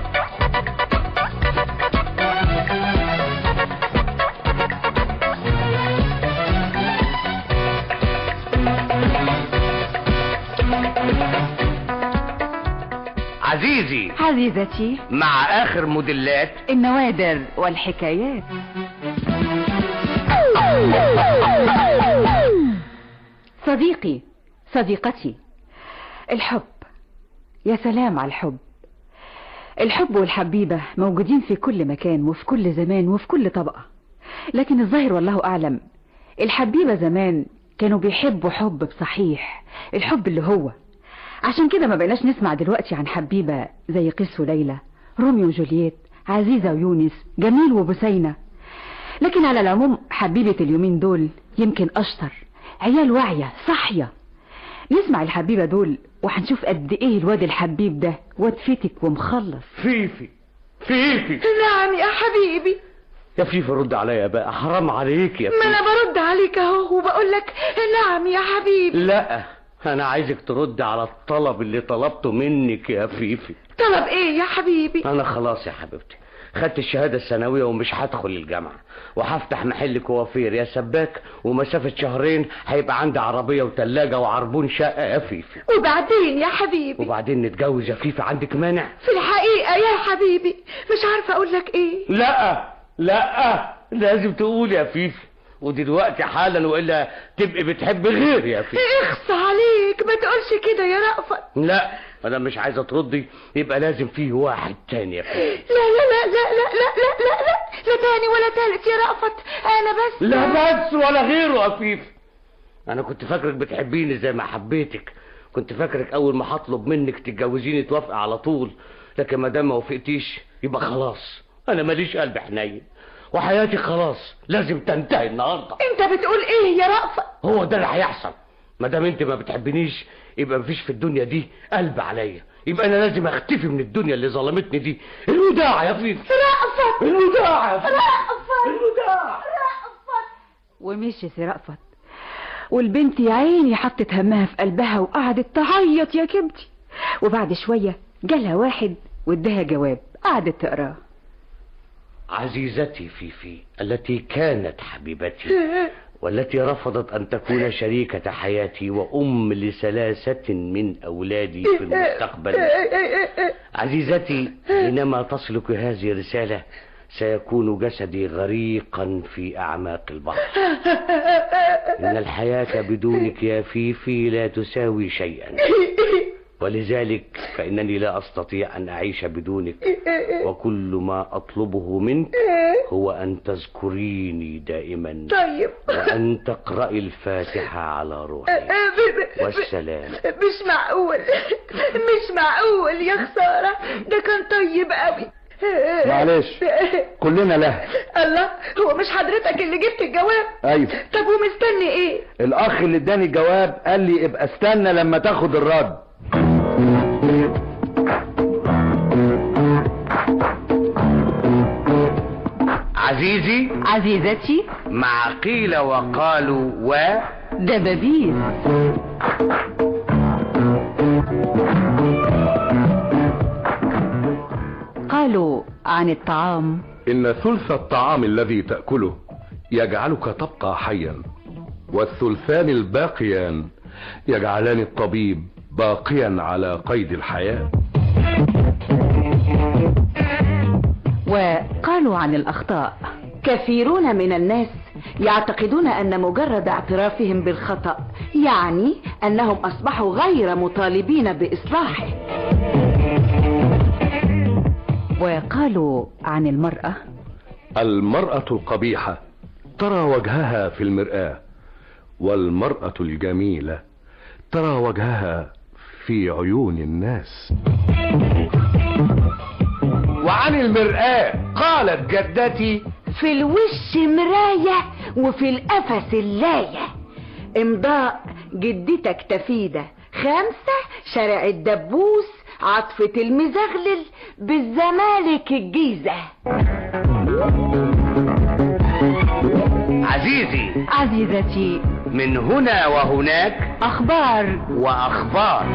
عزيزي عزيزتي مع آخر موديلات النوادر والحكايات صديقي صديقتي الحب يا سلام على الحب الحب والحبيبة موجودين في كل مكان وفي كل زمان وفي كل طبقة لكن الظاهر والله أعلم الحبيبة زمان كانوا بيحبوا حب بصحيح الحب اللي هو عشان كده ما بقيناش نسمع دلوقتي عن حبيبة زي قيس وليلى روميو وجولييت عزيزة ويونس جميل وبسينة لكن على العموم حبيبة اليومين دول يمكن أشطر عيال واعية صاحية نسمع الحبيبة دول وهنشوف قد ايه الواد الحبيب ده واد فتك ومخلص فيفي فيفي نعم يا حبيبي يا فيفي رد عليا بقى حرام عليك يا ما فيفي انا برد عليك اهو وبقول لك نعم يا حبيبي لا انا عايزك ترد على الطلب اللي طلبته منك يا فيفي طلب ايه يا حبيبي انا خلاص يا حبيبتي خدت الشهادة الثانوية ومش هدخل الجامعة وهفتح محل كوافير يا سباك ومسافة شهرين هيبقى عندي عربية وتلاجة وعربون شقة يا فيفي وبعدين يا حبيبي وبعدين نتجوز يا فيفي عندك مانع في الحقيقة يا حبيبي مش عارفة اقول لك ايه لا لا لازم تقول يا فيفي ودلوقتي حالا والا تبقي بتحب غير يا فيفي اخص عليك ما تقولش كده يا رأفت لا انا مش عايزه تردي يبقى لازم فيه واحد تاني يا فيفي لا لا لا لا لا لا لا لا لا لا تاني ولا تالت يا رأفت انا بس لا بس ولا غيره يا فيفي انا كنت فاكرك بتحبيني زي ما حبيتك كنت فاكرك اول ما هطلب منك تتجوزيني توافقي على طول لكن ما دام ما وافقتيش يبقى خلاص انا ماليش قلب حنين وحياتي خلاص لازم تنتهي النهارده انت بتقول ايه يا رأفت هو ده اللي هيحصل ما دام انت ما بتحبنيش يبقى مفيش في الدنيا دي قلب عليا يبقى انا لازم اختفي من الدنيا اللي ظلمتني دي الوداع يا فيفي رأفت الوداع يا فيفي رأفت الوداع ومشيت يا رأفت والبنت يا عيني حطت همها في قلبها وقعدت تعيط يا كبدي وبعد شوية جالها واحد واداها جواب قعدت تقراه عزيزتي فيفي التي كانت حبيبتي والتي رفضت أن تكون شريكة حياتي وأم لثلاثة من أولادي في المستقبل عزيزتي حينما تصلك هذه الرسالة سيكون جسدي غريقا في أعماق البحر إن الحياة بدونك يا فيفي لا تساوي شيئا ولذلك فإنني لا أستطيع أن أعيش بدونك وكل ما أطلبه منك هو أن تذكريني دائما طيب وأن تقرأي الفاتحة على روحي والسلام مش معقول مش معقول يا خسارة ده كان طيب قوي معلش كلنا له الله هو مش حضرتك اللي جبت الجواب ايوه طب ومستني ايه الاخ اللي اداني الجواب قال لي ابقى استنى لما تاخد الرد عزيزي عزيزتي مع قيل وقالوا و دبابيس قالوا عن الطعام إن ثلث الطعام الذي تأكله يجعلك تبقى حيا والثلثان الباقيان يجعلان الطبيب باقيا على قيد الحياة وقالوا عن الأخطاء كثيرون من الناس يعتقدون أن مجرد اعترافهم بالخطأ يعني أنهم أصبحوا غير مطالبين بإصلاحه وقالوا عن المرأة المرأة القبيحة ترى وجهها في المرآة والمرأة الجميلة ترى وجهها في عيون الناس وعن المرآة قالت جدتي في الوش مراية وفي القفس اللاية امضاء جدتك تفيدة خمسة شارع الدبوس عطفة المزغلل بالزمالك الجيزة عزيزي عزيزتي من هنا وهناك أخبار وأخبار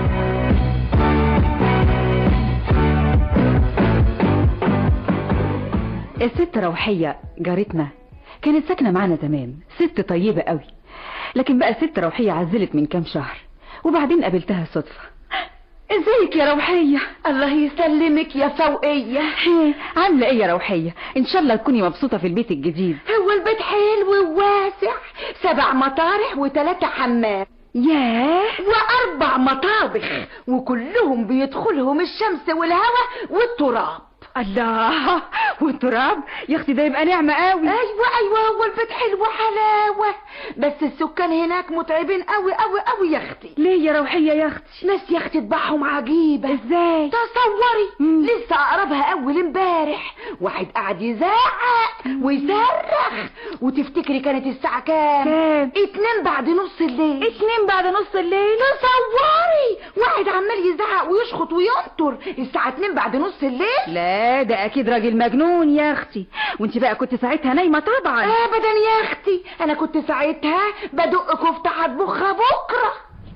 الست روحية جارتنا كانت ساكنة معانا زمان ست طيبة قوي لكن بقى الست روحية عزلت من كام شهر وبعدين قابلتها صدفة ازيك يا روحية الله يسلمك يا فوقية عاملة ايه يا روحية ان شاء الله تكوني مبسوطة في البيت الجديد هو البيت حلو وواسع سبع مطارح وثلاثة حمام ياه وأربع مطابخ وكلهم بيدخلهم الشمس والهواء والتراب الله والتراب يا اختي ده يبقى نعمة قوي ايوه ايوه هو البيت حلو حلاوة بس السكان هناك متعبين قوي قوي قوي يا اختي ليه يا روحية يا اختي ناس يا اختي طباعهم عجيبة ازاي تصوري مم. لسه اقربها اول امبارح واحد قاعد يزعق ويصرخ وتفتكري كانت الساعة كام كام اتنين بعد نص الليل اتنين بعد نص الليل تصوري واحد عمال يزعق ويشخط وينطر الساعة اتنين بعد نص الليل لا ده اكيد راجل مجنون يا اختي وانت بقى كنت ساعتها نايمه طبعا ابدا يا اختي انا كنت ساعتها بدق كفته هطبخها بكره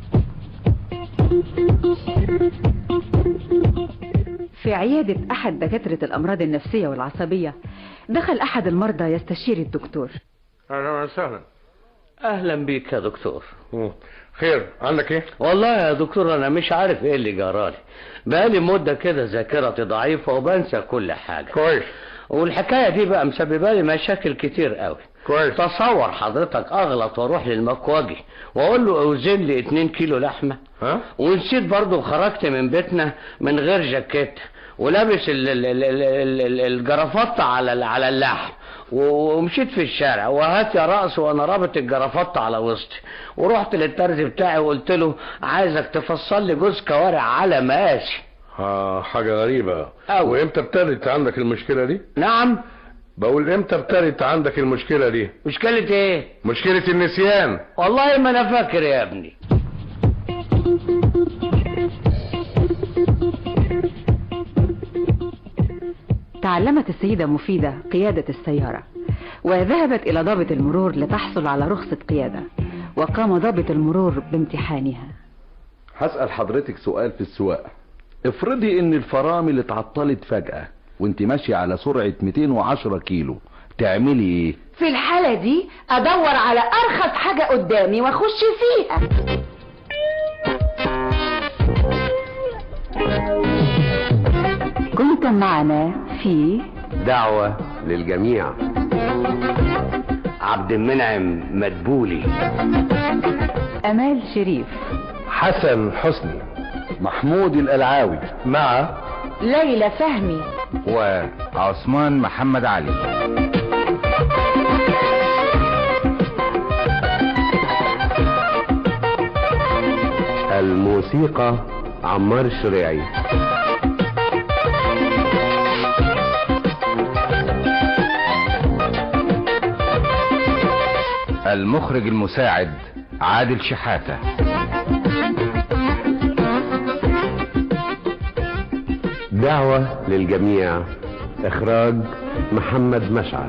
في عيادة أحد دكاترة الأمراض النفسية والعصبية دخل أحد المرضى يستشير الدكتور أهلا وسهلا أهلا بيك يا دكتور خير عندك ايه والله يا دكتور أنا مش عارف إيه اللي جرالي بقالي مدة كده ذاكرتي ضعيفة وبنسى كل حاجة كويس والحكاية دي بقى مسببة لي مشاكل كتير قوي كويس تصور حضرتك اغلط واروح للمكواجي واقول له اوزن لي 2 كيلو لحمه ها ونسيت برضه خرجت من بيتنا من غير جاكيت ولابس ال- ال- ال- ال- ال- الجرافطة على ال- على اللحم ومشيت في الشارع وهات يا رأس وانا رابط الجرافطة على وسطي ورحت للترزي بتاعي وقلت له عايزك تفصل لي جوز كوارع على مقاسي اه حاجة غريبة أوي. وامتى ابتدت عندك المشكلة دي نعم بقول امتى ابتدت عندك المشكلة دي مشكلة ايه مشكلة النسيان والله ما انا فاكر يا ابني تعلمت السيدة مفيدة قيادة السيارة وذهبت إلى ضابط المرور لتحصل على رخصة قيادة وقام ضابط المرور بامتحانها هسأل حضرتك سؤال في السواقة افرضي ان الفرامل اتعطلت فجأة وانت ماشية على سرعة 210 كيلو تعملي ايه في الحالة دي ادور على ارخص حاجة قدامي واخش فيها كنتم معنا في دعوة للجميع عبد المنعم مدبولي أمال شريف حسن حسني محمود القلعاوي مع ليلى فهمي وعثمان محمد علي الموسيقى عمار الشريعي المخرج المساعد عادل شحاتة دعوة للجميع إخراج محمد مشعل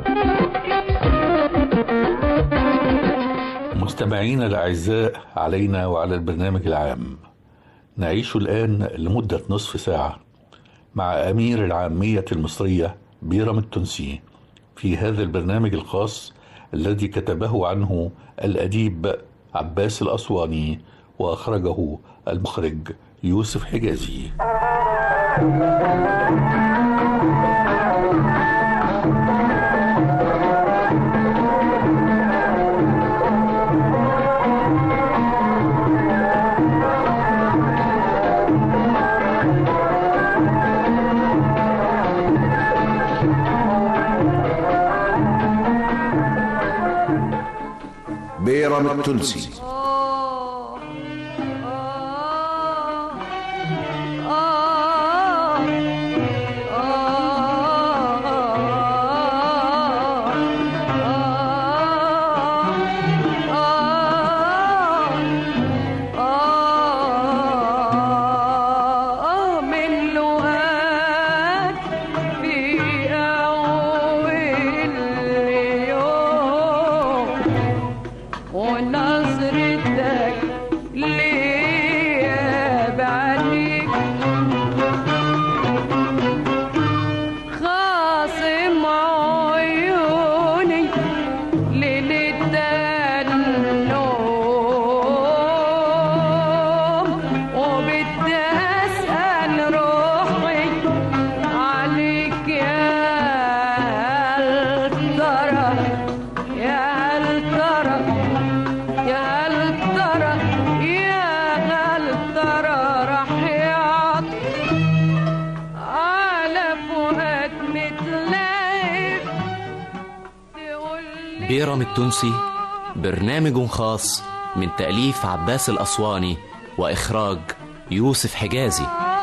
مستمعينا الأعزاء علينا وعلى البرنامج العام نعيش الآن لمدة نصف ساعة مع أمير العامية المصرية بيرم التونسي في هذا البرنامج الخاص الذي كتبه عنه الأديب عباس الأسواني وأخرجه المخرج يوسف حجازي بيرم التونسي من لغات في أول يوم ونظرتك ليا بعدك خاصم عيوني ليلة النوم وبدي أسأل روحي عليك يا هل ترى يا هل ترى يا هل ترى يا هل ترى رح يعطي على فؤاد متلاهب بيرم التونسي برنامج خاص من تأليف عباس الأسواني وإخراج يوسف حجازي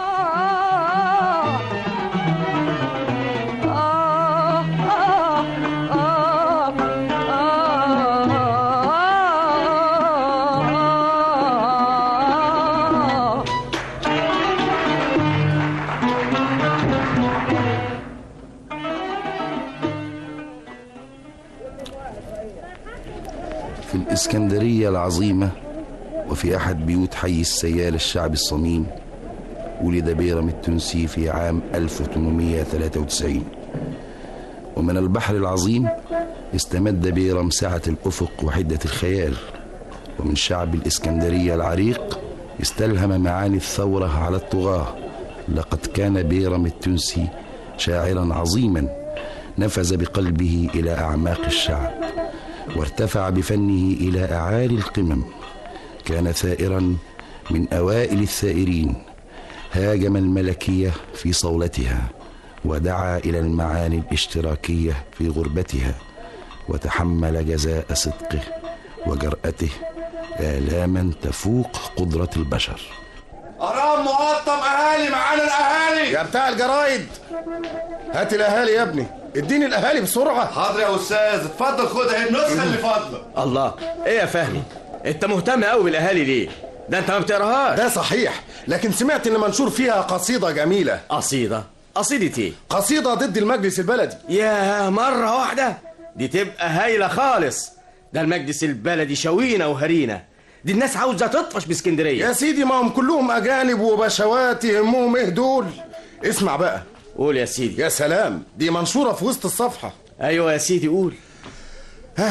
في الإسكندرية العظيمة وفي أحد بيوت حي السيال الشعب الصميم ولد بيرم التونسي في عام 1893 ومن البحر العظيم استمد بيرم سعة الأفق وحدة الخيال ومن شعب الإسكندرية العريق استلهم معاني الثورة على الطغاة لقد كان بيرم التونسي شاعرا عظيما نفذ بقلبه إلى أعماق الشعب وارتفع بفنه إلى أعالي القمم كان ثائرا من أوائل الثائرين هاجم الملكية في صولتها ودعا إلى المعاني الاشتراكية في غربتها وتحمل جزاء صدقه وجرأته آلاما تفوق قدرة البشر أرام مقطم أهالي معانا الأهالي يا بتاع الجرايد هات الاهالي يا ابني اديني الاهالي بسرعه حاضر يا أستاذ اتفضل خد اهي النسخة اللي فاضلة الله ايه يا فهمي انت مهتم قوي بالاهالي ليه ده انت ما بتقراهاش ده صحيح لكن سمعت ان منشور فيها قصيده جميله قصيده قصيده ايه قصيده ضد المجلس البلدي يا مره واحده دي تبقى هايله خالص ده المجلس البلدي شوينا وهرينا دي الناس عاوزه تطفش باسكندريه يا سيدي ما هم كلهم اجانب وبشوات يهمهم ايه دول اسمع بقى قول يا سيدي يا سلام دي منشوره في وسط الصفحه ايوه يا سيدي قول ها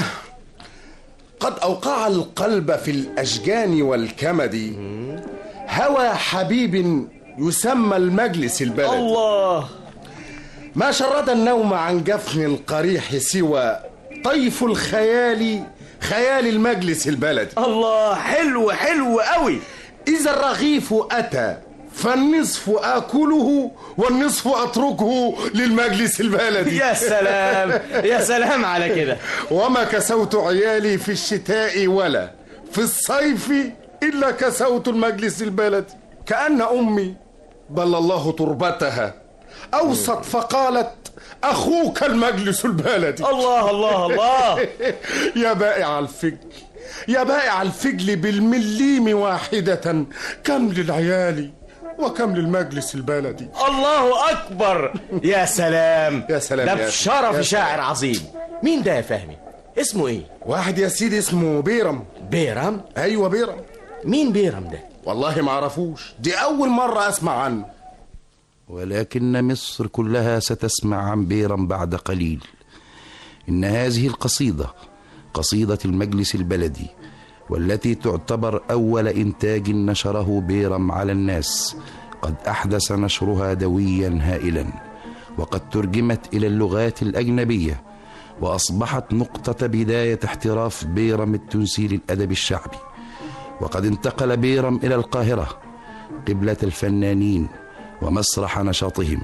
قد اوقع القلب في الاشجان والكمد هوى حبيب يسمى المجلس البلد الله ما شرد النوم عن جفن القريح سوى طيف الخيال خيال المجلس البلدي الله حلو حلو قوي إذا الرغيف أتى فالنصف آكله والنصف أتركه للمجلس البلدي يا سلام يا سلام على كده وما كسوت عيالي في الشتاء ولا في الصيف إلا كسوت المجلس البلدي كأن أمي بل الله تربتها أوصت فقالت أخوك المجلس البلدي الله الله الله يا بائع الفجل يا بائع الفجل بالمليم واحدة كم للعيال وكم للمجلس البلدي الله اكبر يا سلام يا سلام ده يا بشرف يا شاعر عظيم مين ده يا فهمي اسمه ايه واحد يا سيدي اسمه بيرم بيرم ايوه بيرم مين بيرم ده والله ما عرفوش دي اول مرة اسمع عنه ولكن مصر كلها ستسمع عن بيرم بعد قليل إن هذه القصيدة قصيدة المجلس البلدي والتي تعتبر أول إنتاج نشره بيرم على الناس قد أحدث نشرها دويا هائلا وقد ترجمت إلى اللغات الأجنبية وأصبحت نقطة بداية احتراف بيرم التونسي للأدب الشعبي وقد انتقل بيرم إلى القاهرة قبلة الفنانين ومسرح نشاطهم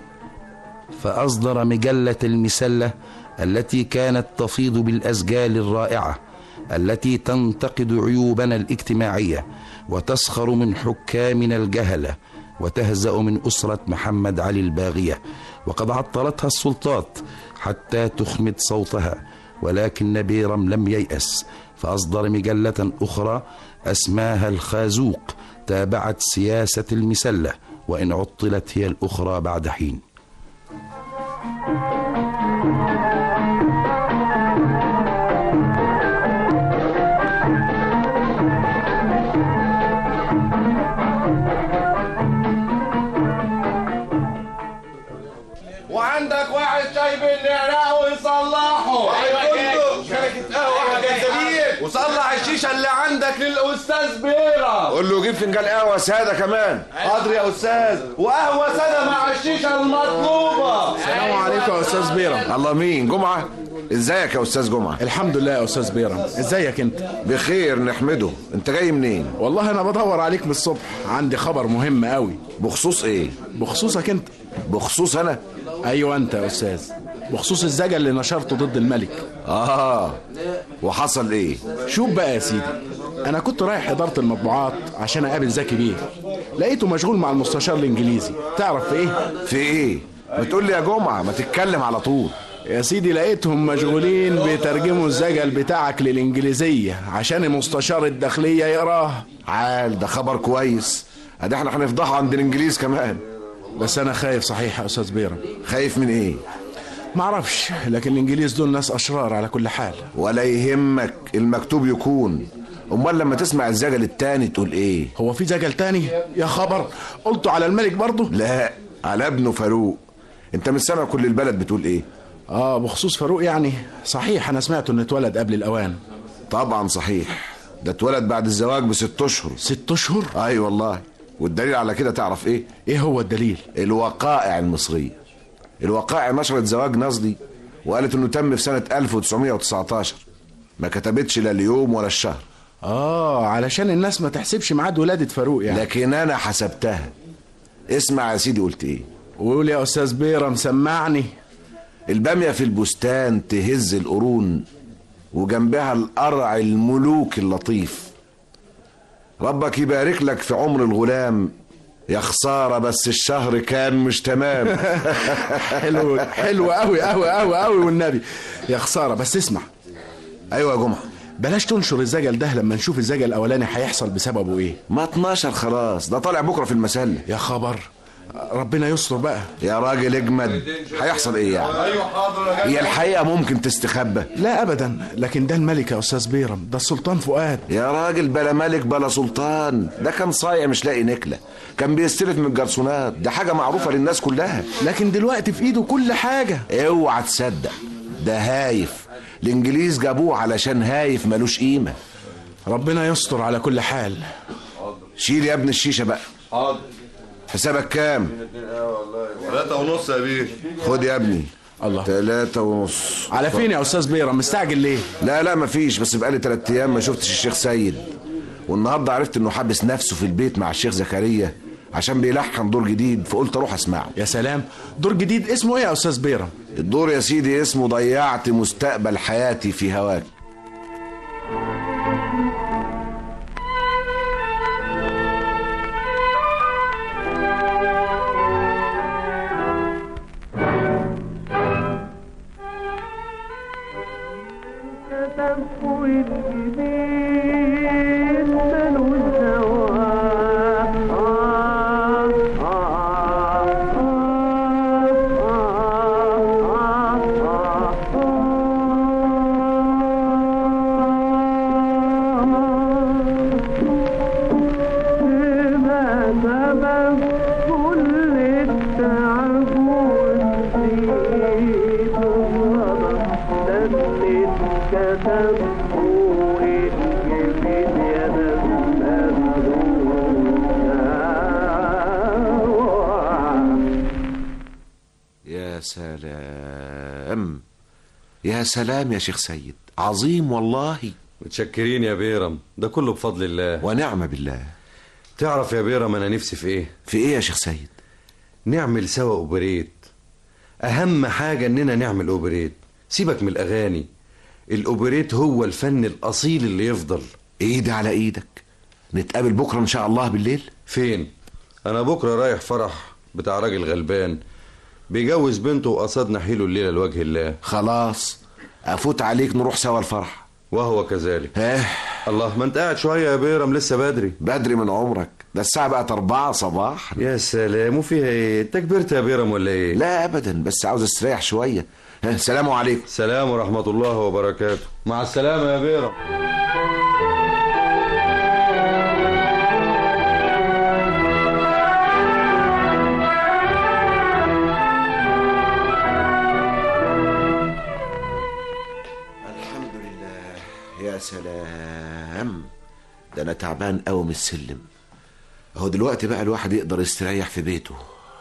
فأصدر مجلة المسلة التي كانت تفيض بالأسجال الرائعة التي تنتقد عيوبنا الاجتماعية وتسخر من حكامنا الجهلة وتهزأ من أسرة محمد علي الباغية وقد عطلتها السلطات حتى تخمد صوتها ولكن بيرم لم ييأس فأصدر مجلة أخرى أسماها الخازوق تابعت سياسة المسلة وإن عطلت هي الأخرى بعد حين وعندك واحد شاي بالنعناع ويصلحه أيوة شركة قهوة جنزبيل وصلح الشيشة اللي عندك للأستاذ بيرة قول له جيب فنجان قهوه ساده كمان حاضر يا أستاذ وقهوة سادة مع الشيشة المطلوبة السلام عليكم يا استاذ بيرم الله مين جمعه ازيك يا استاذ جمعه الحمد لله يا استاذ بيرم ازيك انت بخير نحمده انت جاي منين والله انا بدور عليك من الصبح عندي خبر مهم قوي بخصوص ايه بخصوصك انت بخصوص انا ايوه انت يا استاذ بخصوص الزجل اللي نشرته ضد الملك اه وحصل ايه شوف بقى يا سيدي انا كنت رايح اداره المطبوعات عشان اقابل زكي بيه لقيته مشغول مع المستشار الانجليزي تعرف في ايه في ايه بتقول لي يا جمعه ما تتكلم على طول يا سيدي لقيتهم مشغولين بيترجموا الزجل بتاعك للإنجليزية عشان مستشار الداخلية يقراه عال ده خبر كويس ادي احنا هنفضحه عند الانجليز كمان بس أنا خايف صحيح يا أستاذ بيرم خايف من ايه معرفش لكن الإنجليز دول ناس أشرار على كل حال ولا يهمك المكتوب يكون امال لما تسمع الزجل التاني تقول ايه هو في زجل تاني يا خبر قلته على الملك برضه لا على ابنه فاروق انت مش سامع كل البلد بتقول ايه اه بخصوص فاروق يعني صحيح انا سمعت انه اتولد قبل الاوان طبعا صحيح ده اتولد بعد الزواج بست اشهر ست اشهر اي والله والدليل على كده تعرف ايه ايه هو الدليل الوقائع المصريه الوقائع نشرت زواج نصلي وقالت انه تم في سنه 1919 ما كتبتش لا اليوم ولا الشهر اه علشان الناس ما تحسبش ميعاد ولاده فاروق يعني لكن انا حسبتها اسمع يا سيدي قلت ايه وقول يا استاذ بيرم سمعني البامية في البستان تهز القرون وجنبها القرع الملوك اللطيف ربك يبارك لك في عمر الغلام يا خسارة بس الشهر كان مش تمام حلو حلو قوي قوي قوي قوي والنبي يا خسارة بس اسمع ايوه يا جمعة بلاش تنشر الزجل ده لما نشوف الزجل الاولاني هيحصل بسببه ايه ما 12 خلاص ده طالع بكرة في المسلة يا خبر ربنا يستر بقى يا راجل اجمد هيحصل ايه يعني هي الحقيقه ممكن تستخبى لا ابدا لكن ده الملك يا استاذ بيرم ده السلطان فؤاد يا راجل بلا ملك بلا سلطان ده كان صايع مش لاقي نكله كان بيستلف من الجرسونات ده حاجه معروفه للناس كلها لكن دلوقتي في ايده كل حاجه اوعى تصدق ده هايف الانجليز جابوه علشان هايف ملوش قيمه ربنا يستر على كل حال شيل يا ابن الشيشه بقى حاضر حسابك كام ثلاثة ونص يا بيه خد يا ابني الله ثلاثة ونص على فين يا استاذ بيرم مستعجل ليه لا لا مفيش بس بقالي تلات ايام ما شفتش الشيخ سيد والنهارده عرفت انه حابس نفسه في البيت مع الشيخ زكريا عشان بيلحن دور جديد فقلت اروح اسمعه يا سلام دور جديد اسمه ايه يا استاذ بيرم الدور يا سيدي اسمه ضيعت مستقبل حياتي في هواك يا سلام يا سلام يا شيخ سيد عظيم والله متشكرين يا بيرم ده كله بفضل الله ونعم بالله تعرف يا بيرم انا نفسي في ايه في ايه يا شيخ سيد نعمل سوا اوبريت اهم حاجة اننا نعمل اوبريت سيبك من الاغاني الاوبريت هو الفن الاصيل اللي يفضل ايدي على ايدك نتقابل بكره ان شاء الله بالليل فين انا بكرة رايح فرح بتاع راجل غلبان بيجوز بنته وقصدنا حيله الليلة لوجه الله خلاص افوت عليك نروح سوا الفرح وهو كذلك اه الله ما انت قاعد شوية يا بيرم لسه بدري بدري من عمرك ده الساعة بقت أربعة صباح يا سلام وفيها ايه انت كبرت يا بيرم ولا ايه لا أبدا بس عاوز استريح شوية ها، السلام عليكم سلام ورحمة الله وبركاته مع السلامة يا بيرم الحمد لله يا سلام ده أنا تعبان قوي من السلم أهو دلوقتي بقى الواحد يقدر يستريح في بيته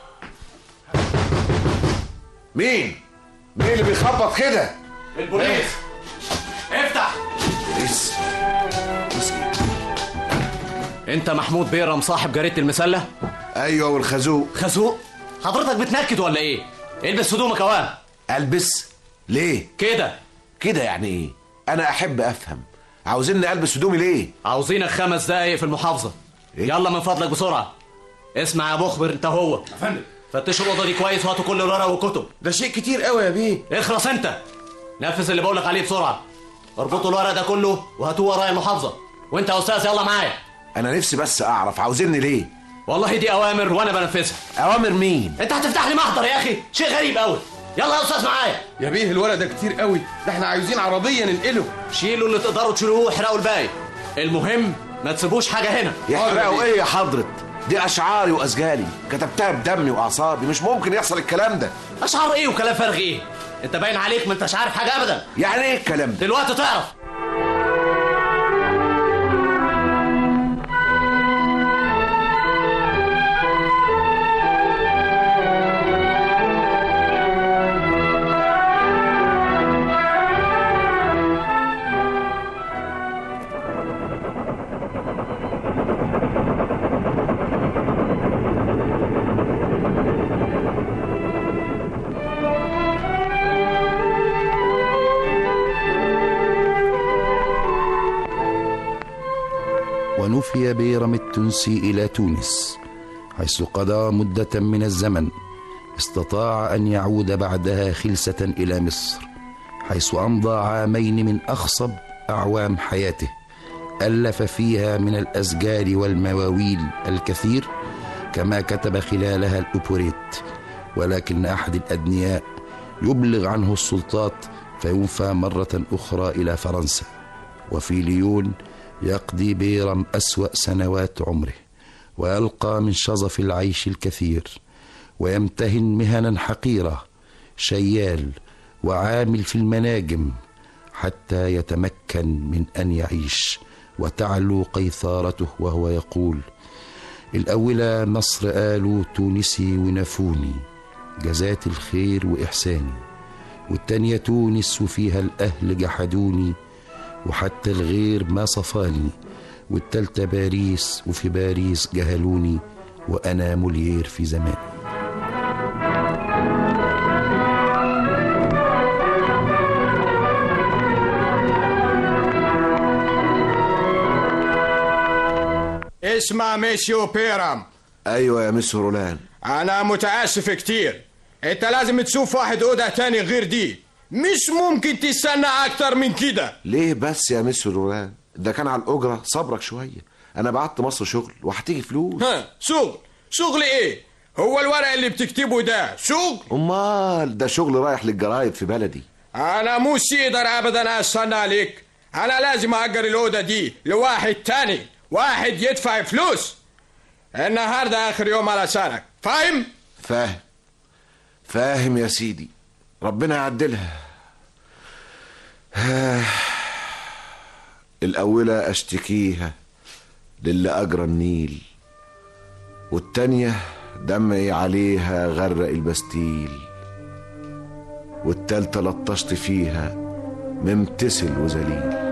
مين؟ مين اللي بيخبط كده؟ البوليس افتح بوليس بوليس إيه؟ انت محمود بيرم صاحب جريدة المسلة أيوه والخازوق خازوق حضرتك بتنكد ولا ايه البس هدومك اوام ألبس؟ ليه؟ كده كده يعني إيه؟ أنا أحب أفهم عاوزيني ألبس هدومي ليه؟ عاوزينك خمس دقايق في المحافظة إيه؟ يلا من فضلك بسرعة اسمع يا مخبر انت هو فندم فتشوا الأوضة دي كويس وهاتوا كل الورق والكتب ده شيء كتير قوي يا بيه اخلص انت نفذ اللي بقولك عليه بسرعة اربطوا الورق ده كله وهاتوه ورايا المحافظة وانت يا استاذ يلا معايا أنا نفسي بس أعرف عاوزيني ليه؟ والله دي اوامر وانا بنفذها أوامر مين؟ انت هتفتح لي محضر يا اخي شيء غريب قوي يلا يا استاذ معايا يا بيه الورق ده كتير قوي ده احنا عايزين عربية ننقله شيلوا اللي تقدروا تشيلوه واحرقوا الباقي المهم ما تسيبوش حاجة هنا يحرقوا إيه يا حضرة؟ دي أشعاري وأسجالي كتبتها بدمي وأعصابي مش ممكن يحصل الكلام ده اشعار ايه وكلام فارغ ايه انت باين عليك ما انتش عارف حاجة ابدا يعني إيه الكلام ده؟ دلوقتي تعرف ونفي بيرم التونسي إلى تونس حيث قضى مدة من الزمن استطاع أن يعود بعدها خلسة إلى مصر حيث أمضى عامين من أخصب أعوام حياته ألف فيها من الأسجال والمواويل الكثير كما كتب خلالها الأوبوريت ولكن أحد الأدنياء يبلغ عنه السلطات فينفى مرة أخرى إلى فرنسا وفي ليون يقضي بيرم أسوأ سنوات عمره ويلقى من شظف العيش الكثير ويمتهن مهنا حقيرة شيال وعامل في المناجم حتى يتمكن من أن يعيش وتعلو قيثارته وهو يقول الأولى مصر قالوا تونسي ونفوني جزات الخير وإحساني والتانية تونس وفيها الأهل جحدوني وحتى الغير ما صفاني والتالتة باريس وفي باريس جهلوني وأنا موليير في زمان اسمع ميسيو بيرام ايوه يا مس رولان انا متاسف كتير انت لازم تشوف واحد اوضه تاني غير دي مش ممكن تستنى اكتر من كده ليه بس يا مس رولان ده كان على الاجره صبرك شويه انا بعت مصر شغل وهتيجي فلوس ها شغل شغل ايه هو الورق اللي بتكتبه ده شغل امال ده شغل رايح للجرايد في بلدي انا مش يقدر ابدا استنى عليك انا لازم اجر الاوضه دي لواحد تاني واحد يدفع فلوس النهارده اخر يوم على سنك فاهم فاهم فاهم يا سيدي ربنا يعدلها الأولى أشتكيها للي أجرى النيل والتانية دمعي عليها غرق البستيل والتالتة لطشت فيها ممتثل وذليل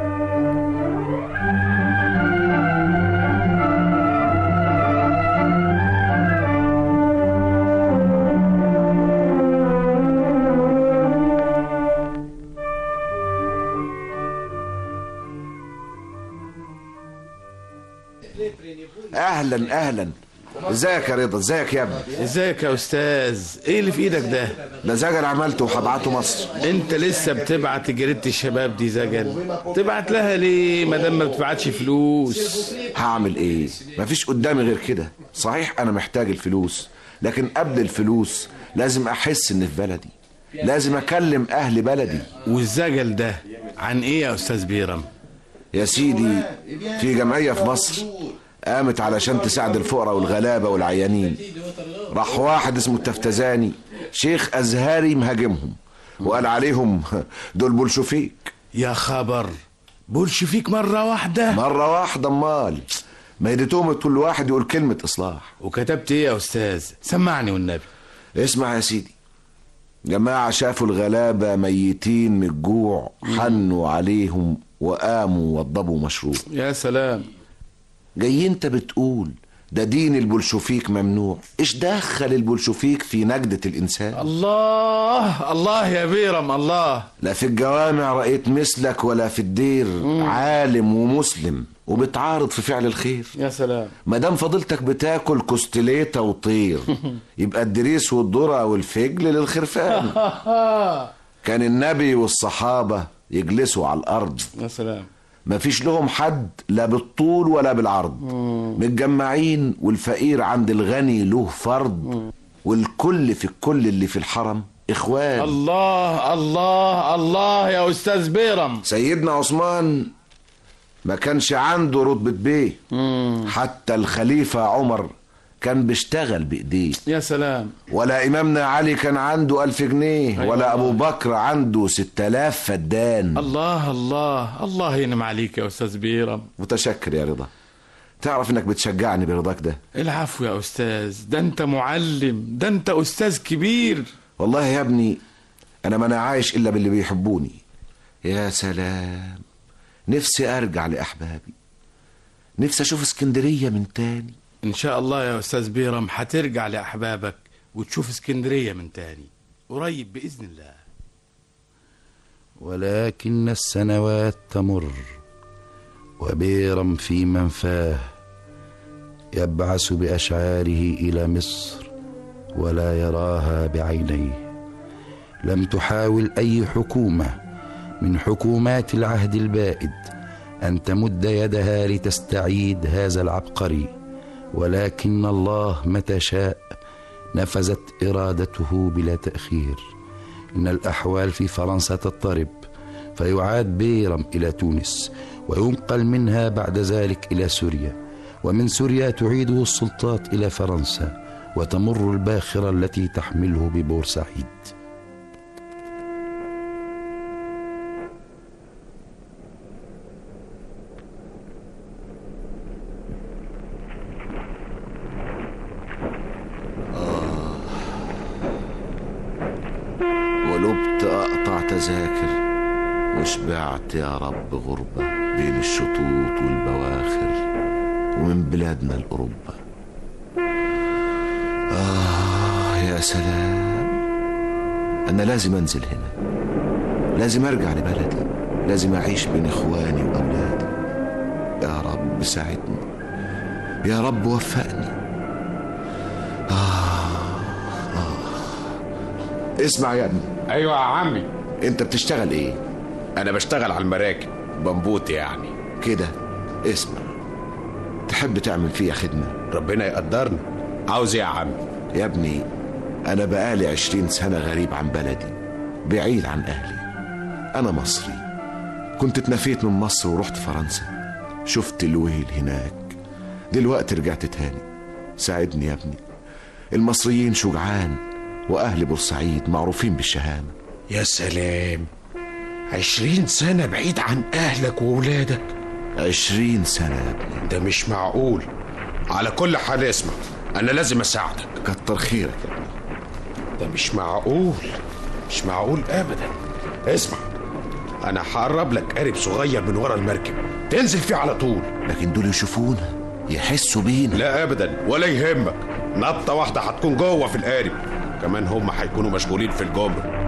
اهلا اهلا ازيك يا رضا ازيك يا ابني ازيك يا استاذ ايه اللي في ايدك ده ده زجل عملته وهبعته مصر انت لسه بتبعت جريده الشباب دي زجل تبعت لها ليه ما دام ما بتبعتش فلوس هعمل ايه مفيش قدامي غير كده صحيح انا محتاج الفلوس لكن قبل الفلوس لازم احس ان في بلدي لازم اكلم اهل بلدي والزجل ده عن ايه يا استاذ بيرم يا سيدي في جمعيه في مصر قامت علشان تساعد الفقراء والغلابة والعيانين راح واحد اسمه التفتزاني شيخ أزهري مهاجمهم وقال عليهم دول بولشوفيك يا خبر بولشوفيك مرة واحدة مرة واحدة امال ما يديتهم كل واحد يقول كلمة إصلاح وكتبت ايه يا استاذ سمعني والنبي اسمع يا سيدي جماعة شافوا الغلابة ميتين من الجوع حنوا عليهم وقاموا وضبوا مشروب يا سلام جاي انت بتقول ده دين البولشوفيك ممنوع ايش دخل البولشوفيك في نجدة الانسان الله الله يا بيرم الله لا في الجوامع رأيت مثلك ولا في الدير مم. عالم ومسلم وبتعارض في فعل الخير يا سلام ما دام فضيلتك بتاكل كوستليتا وطير يبقى الدريس والذره والفجل للخرفان كان النبي والصحابه يجلسوا على الارض يا سلام مفيش لهم حد لا بالطول ولا بالعرض متجمعين والفقير عند الغني له فرض والكل في الكل اللي في الحرم اخوان الله الله الله يا استاذ بيرم سيدنا عثمان ما كانش عنده رتبة بيه حتى الخليفة عمر كان بيشتغل بإيديه يا سلام ولا إمامنا علي كان عنده ألف جنيه أيوة ولا أبو بكر عنده ستة آلاف فدان الله الله الله ينعم عليك يا أستاذ بيرم متشكر يا رضا تعرف انك بتشجعني برضاك ده العفو يا أستاذ ده أنت معلم ده أنت أستاذ كبير والله يا ابني أنا ما أنا عايش إلا باللي بيحبوني يا سلام نفسي أرجع لأحبابي نفسي أشوف اسكندرية من تاني إن شاء الله يا أستاذ بيرم هترجع لأحبابك وتشوف اسكندرية من تاني قريب بإذن الله ولكن السنوات تمر وبيرم في منفاه يبعث بأشعاره إلى مصر ولا يراها بعينيه لم تحاول أي حكومة من حكومات العهد البائد أن تمد يدها لتستعيد هذا العبقري ولكن الله متى شاء نفذت ارادته بلا تاخير ان الاحوال في فرنسا تضطرب فيعاد بيرم الى تونس وينقل منها بعد ذلك الى سوريا ومن سوريا تعيده السلطات الى فرنسا وتمر الباخره التي تحمله ببورسعيد ولبت أقطع تذاكر وشبعت يا رب غربة بين الشطوط والبواخر ومن بلادنا الأوروبا آه يا سلام أنا لازم أنزل هنا لازم أرجع لبلدي لازم أعيش بين إخواني وأولادي يا رب ساعدني يا رب وفقني اسمع يا ابني ايوه يا عمي انت بتشتغل ايه انا بشتغل على المراكب بنبوت يعني كده اسمع تحب تعمل فيها خدمة ربنا يقدرنا عاوز ايه يا عمي يا ابني انا بقالي عشرين سنة غريب عن بلدي بعيد عن اهلي انا مصري كنت اتنفيت من مصر ورحت فرنسا شفت الويل هناك دلوقتي رجعت تاني ساعدني يا ابني المصريين شجعان واهل بورسعيد معروفين بالشهامة يا سلام عشرين سنة بعيد عن أهلك وولادك عشرين سنة يا ابني ده مش معقول على كل حال اسمع أنا لازم أساعدك كتر خيرك يا ابني ده مش معقول مش معقول أبدا اسمع أنا هقرب لك قارب صغير من ورا المركب تنزل فيه على طول لكن دول يشوفونا يحسوا بينا لا أبدا ولا يهمك نطة واحدة هتكون جوه في القارب كمان هم هيكونوا مشغولين في الجمر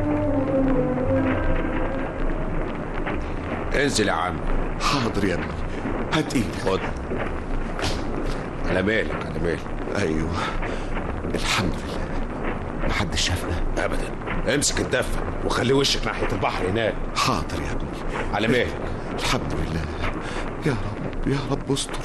انزل يا عم حاضر يا ابني هات ايدك خد على بالك على بالك ايوه الحمد لله محدش شافنا ابدا امسك الدفة وخلي وشك ناحية البحر هناك حاضر يا ابني على بالك الحمد لله يا رب يا رب استر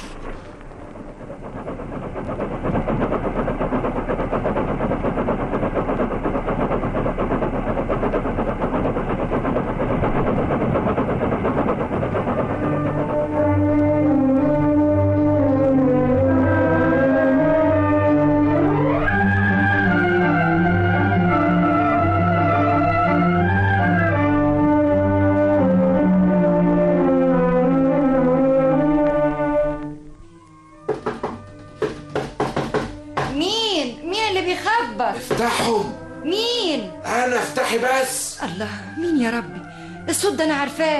مين مين اللي بيخبط افتحهم مين انا افتحي بس الله مين يا ربي الصوت ده انا عارفاه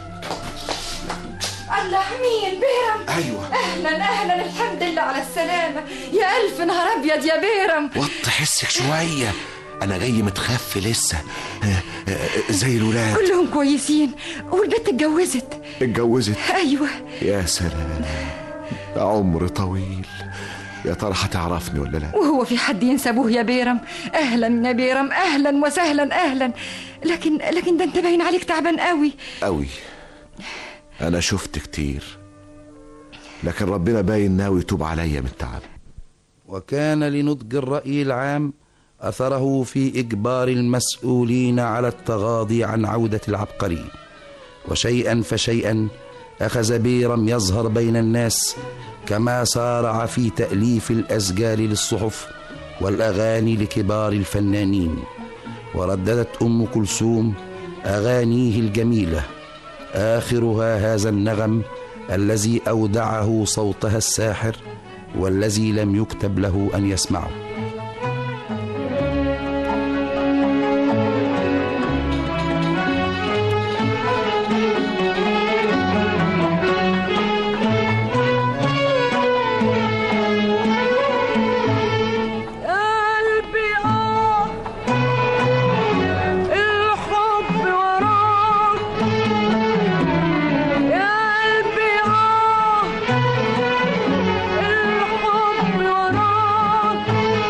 الله مين بيرم ايوه اهلا اهلا الحمد لله على السلامه يا الف نهار ابيض يا بيرم وطي حسك شوية أنا جاي متخفي لسه آه، آه، زي الولاد كلهم كويسين والبنت اتجوزت اتجوزت ايوه يا سلام عمر طويل يا ترى هتعرفني ولا لا وهو في حد ينسى ابوه يا بيرم اهلا يا بيرم اهلا وسهلا اهلا لكن لكن ده انت باين عليك تعبان قوي قوي أنا شفت كتير لكن ربنا باين ناوي يتوب عليا من التعب وكان لنضج الرأي العام أثره في إجبار المسؤولين على التغاضي عن عودة العبقري وشيئا فشيئا أخذ بيرم يظهر بين الناس كما سارع في تأليف الأسجال للصحف والأغاني لكبار الفنانين ورددت أم كلثوم أغانيه الجميلة آخرها هذا النغم الذي أودعه صوتها الساحر والذي لم يكتب له أن يسمعه قلبي اه الحب وراك يا قلبي اه الحب وراك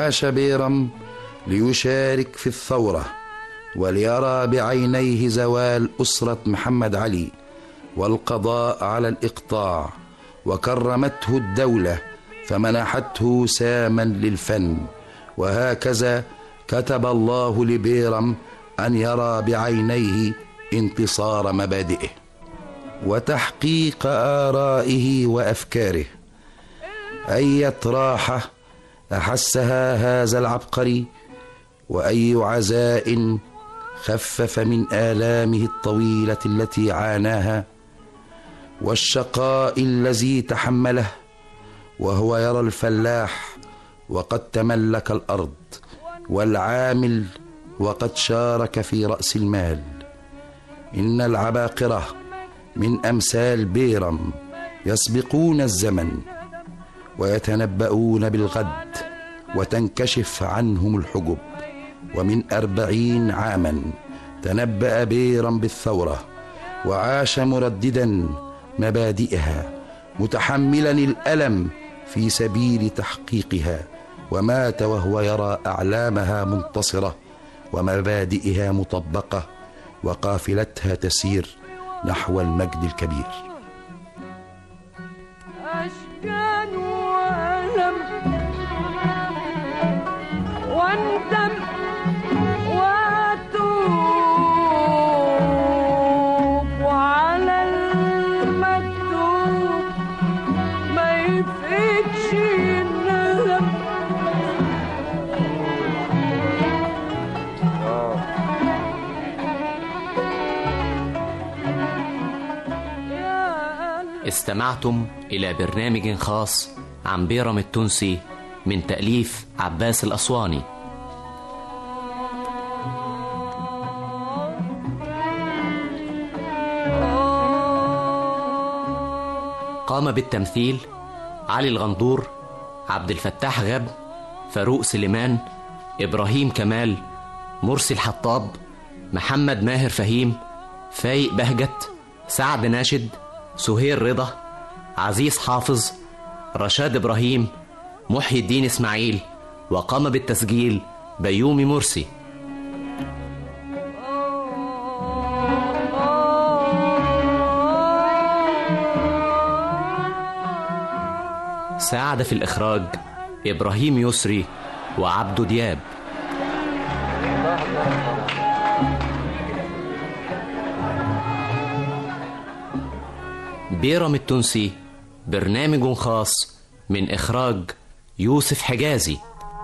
عاش بيرم ليشارك في الثورة وليرى بعينيه زوال أسرة محمد علي والقضاء على الإقطاع وكرمته الدولة فمنحته ساما للفن وهكذا كتب الله لبيرم أن يرى بعينيه انتصار مبادئه وتحقيق آرائه وأفكاره أية راحة أحسها هذا العبقري وأي عزاء خفف من آلامه الطويلة التي عاناها والشقاء الذي تحمله وهو يرى الفلاح وقد تملك الأرض والعامل وقد شارك في رأس المال إن العباقرة من أمثال بيرم يسبقون الزمن ويتنبؤون بالغد وتنكشف عنهم الحجب ومن أربعين عاما تنبأ بيرم بالثورة وعاش مرددا مبادئها متحملا الألم في سبيل تحقيقها ومات وهو يرى أعلامها منتصرة ومبادئها مطبقة وقافلتها تسير نحو المجد الكبير أشكال وألم واندم وأتوب وعلى المكتوب ما يفيدش الندم استمعتم إلى برنامج خاص عن بيرم التونسي من تأليف عباس الأسواني قام بالتمثيل علي الغندور عبد الفتاح غب فاروق سليمان إبراهيم كمال مرسي الحطاب محمد ماهر فهيم فايق بهجت سعد ناشد سهير رضا عزيز حافظ رشاد إبراهيم محي الدين إسماعيل وقام بالتسجيل بيومي مرسي ساعد في الإخراج إبراهيم يسري وعبدو دياب بيرم التونسي برنامج خاص من إخراج يوسف حجازي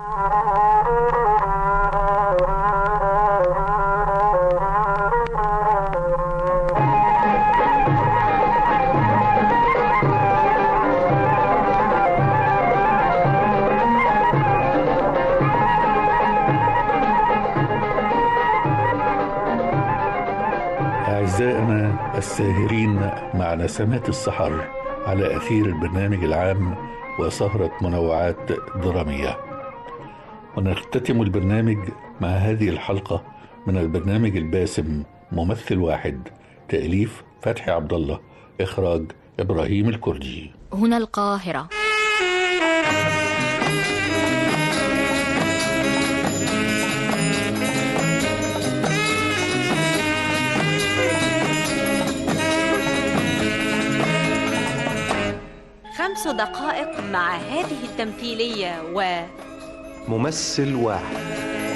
أعزائنا الساهرين مع نسمات السحر على أثير البرنامج العام وسهرة منوعات درامية ونختتم البرنامج مع هذه الحلقة من البرنامج الباسم ممثل واحد تأليف فتحي عبد الله إخراج إبراهيم الكردي هنا القاهرة خمس دقائق مع هذه التمثيلية و ممثل واحد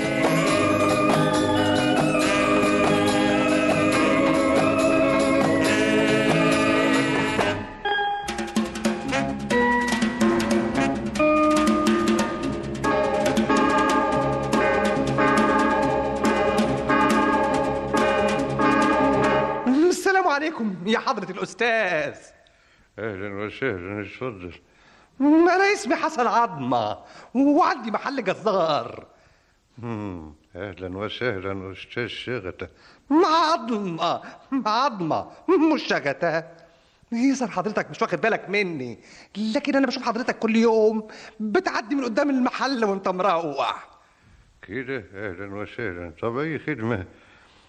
السلام عليكم يا حضرة الأستاذ اهلا وسهلا اتفضل أنا اسمي حسن عظمة وعندي محل جزار مم، اهلا وسهلا استاذ شغته عظمة عظمة مش شغتة يظهر حضرتك مش واخد بالك مني لكن أنا بشوف حضرتك كل يوم بتعدي من قدام المحل وأنت مروح كده اهلا وسهلا طب اي خدمه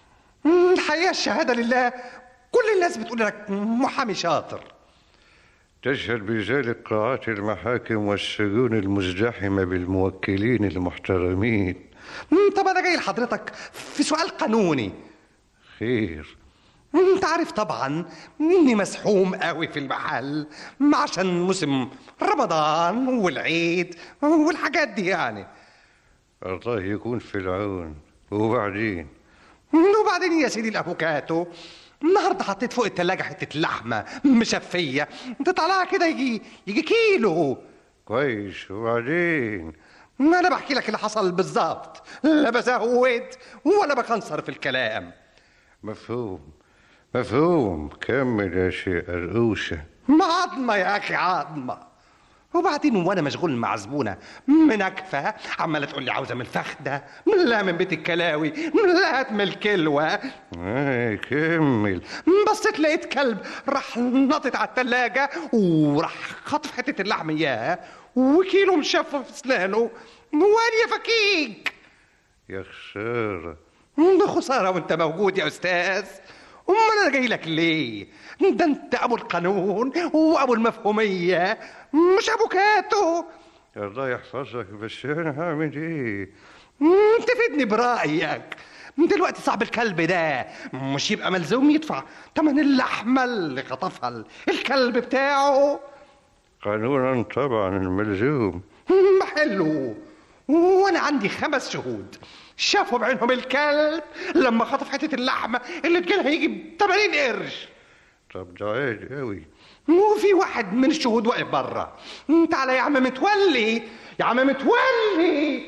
الحقيقة الشهادة لله كل الناس بتقول لك محامي شاطر تشهد بذلك قاعات المحاكم والسجون المزدحمة بالموكلين المحترمين مم، طب انا جاي لحضرتك في سؤال قانوني خير مم، انت عارف طبعا اني مسحوم قوي في المحل مم، عشان موسم رمضان والعيد والحاجات دي يعني الله يكون في العون وبعدين مم، وبعدين يا سيدي الافوكاتو النهارده حطيت فوق التلاجة حتة لحمة مشفية تطلع لها كده يجي يجي كيلو كويس وبعدين ما انا بحكي لك اللي حصل بالظبط لا بزود ولا بكنصر في الكلام مفهوم مفهوم كمل يا شيء قرقوشة عظمة يا أخي عظمة وبعدين وانا مشغول مع زبونه منكفه عماله تقول لي عاوزه من الفخده لا من بيت الكلاوي لا هات من الكلوه اي كمل بصيت لقيت كلب راح نطت على التلاجة وراح خطف حتة اللحم اياه وكيلو مشفى في اسنانه وين يا فكيك يا خسارة ده خسارة وانت موجود يا استاذ امال انا جاي لك ليه ده انت ابو القانون وابو المفهومية مش ابو كاتو الله يحفظك بس انا هعمل ايه مم، تفيدني برأيك دلوقتي صاحب الكلب ده مش يبقى ملزوم يدفع تمن اللحمة اللي خطفها الكلب بتاعه قانونا طبعا الملزوم مم، حلو وانا عندي خمس شهود شافوا بعينهم الكلب لما خطف حتة اللحمة اللي تجيلها يجي ب 80 قرش طب ده عيد قوي وفي واحد من الشهود واقف بره تعالى يا عم متولي يا عم متولي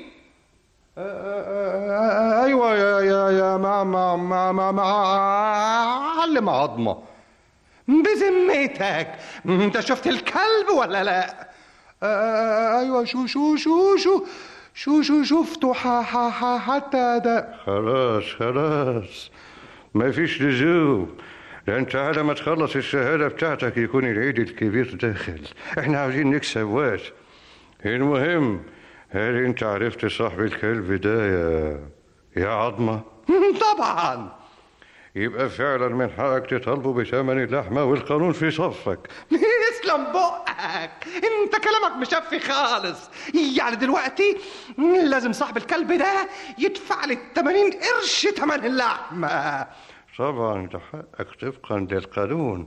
ايوه يا يا يا مع مع مع مع معلم عظمه بذمتك انت شفت الكلب ولا لا ايوه شو شو شو شو شو شو شفته ح- ح- ح- حتى ده خلاص خلاص ما فيش لزوم ده انت على ما تخلص الشهادة بتاعتك يكون العيد الكبير داخل احنا عاوزين نكسب وقت المهم هل انت عرفت صاحب الكلب ده يا يا عظمة طبعا يبقى فعلا من حقك تطالبه بثمن اللحمة والقانون في صفك يسلم بقك انت كلامك مشفي خالص يعني دلوقتي لازم صاحب الكلب ده يدفع لي 80 قرش تمن اللحمه طبعا ده حقك طبقا للقانون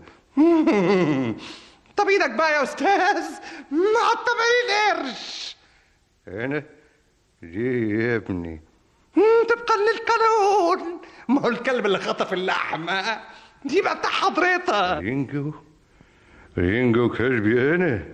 طب ايدك بقى يا استاذ مع ال 80 قرش انا دي يا ابني طبقا للقانون ما هو الكلب اللي خطف اللحمه دي بقى بتاع حضرتك رينجو رينجو كلبي انا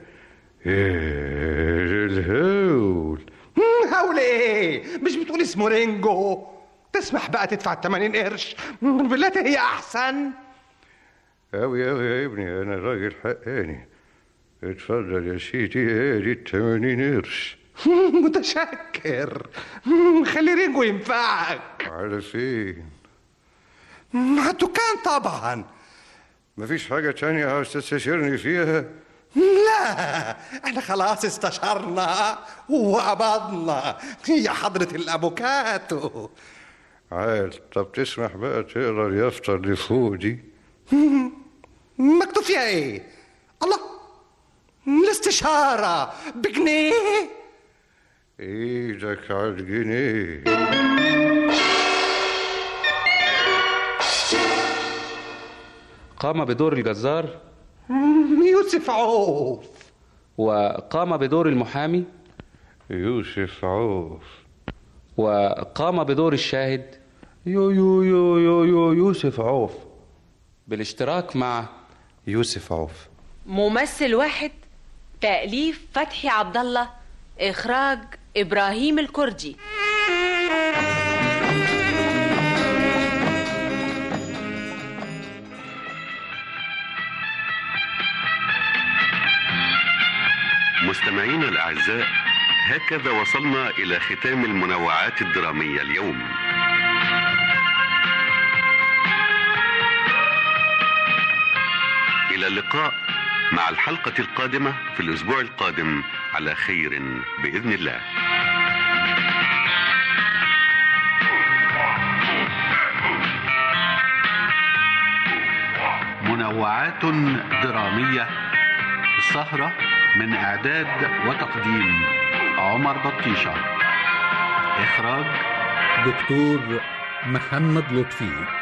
ايه الهول مم، هول ايه مش بتقول اسمه رينجو تسمح بقى تدفع ال 80 قرش بالله هي احسن أوي أوي يا ابني أنا راجل حقاني اتفضل يا سيدي هادي التمانين قرش متشكر خلي رينجو ينفعك على فين؟ مع الدكان طبعا مفيش حاجة تانية عاوز تستشيرني فيها؟ لا احنا خلاص استشرنا وقبضنا يا حضرة الافوكاتو عال طب تسمح بقى تقرا اليافطة اللي فوق دي مكتوب فيها ايه الله الاستشارة بجنيه ايدك على الجنيه قام بدور الجزار يوسف عوف وقام بدور المحامي يوسف عوف وقام بدور الشاهد يو يو يو يو يو يوسف عوف بالاشتراك مع يوسف عوف ممثل واحد تأليف فتحي عبد الله إخراج إبراهيم الكردي مستمعينا الأعزاء هكذا وصلنا إلى ختام المنوعات الدرامية اليوم إلى اللقاء مع الحلقة القادمة في الأسبوع القادم على خير بإذن الله منوعات درامية السهرة من إعداد وتقديم عمر بطيشة إخراج دكتور محمد لطفي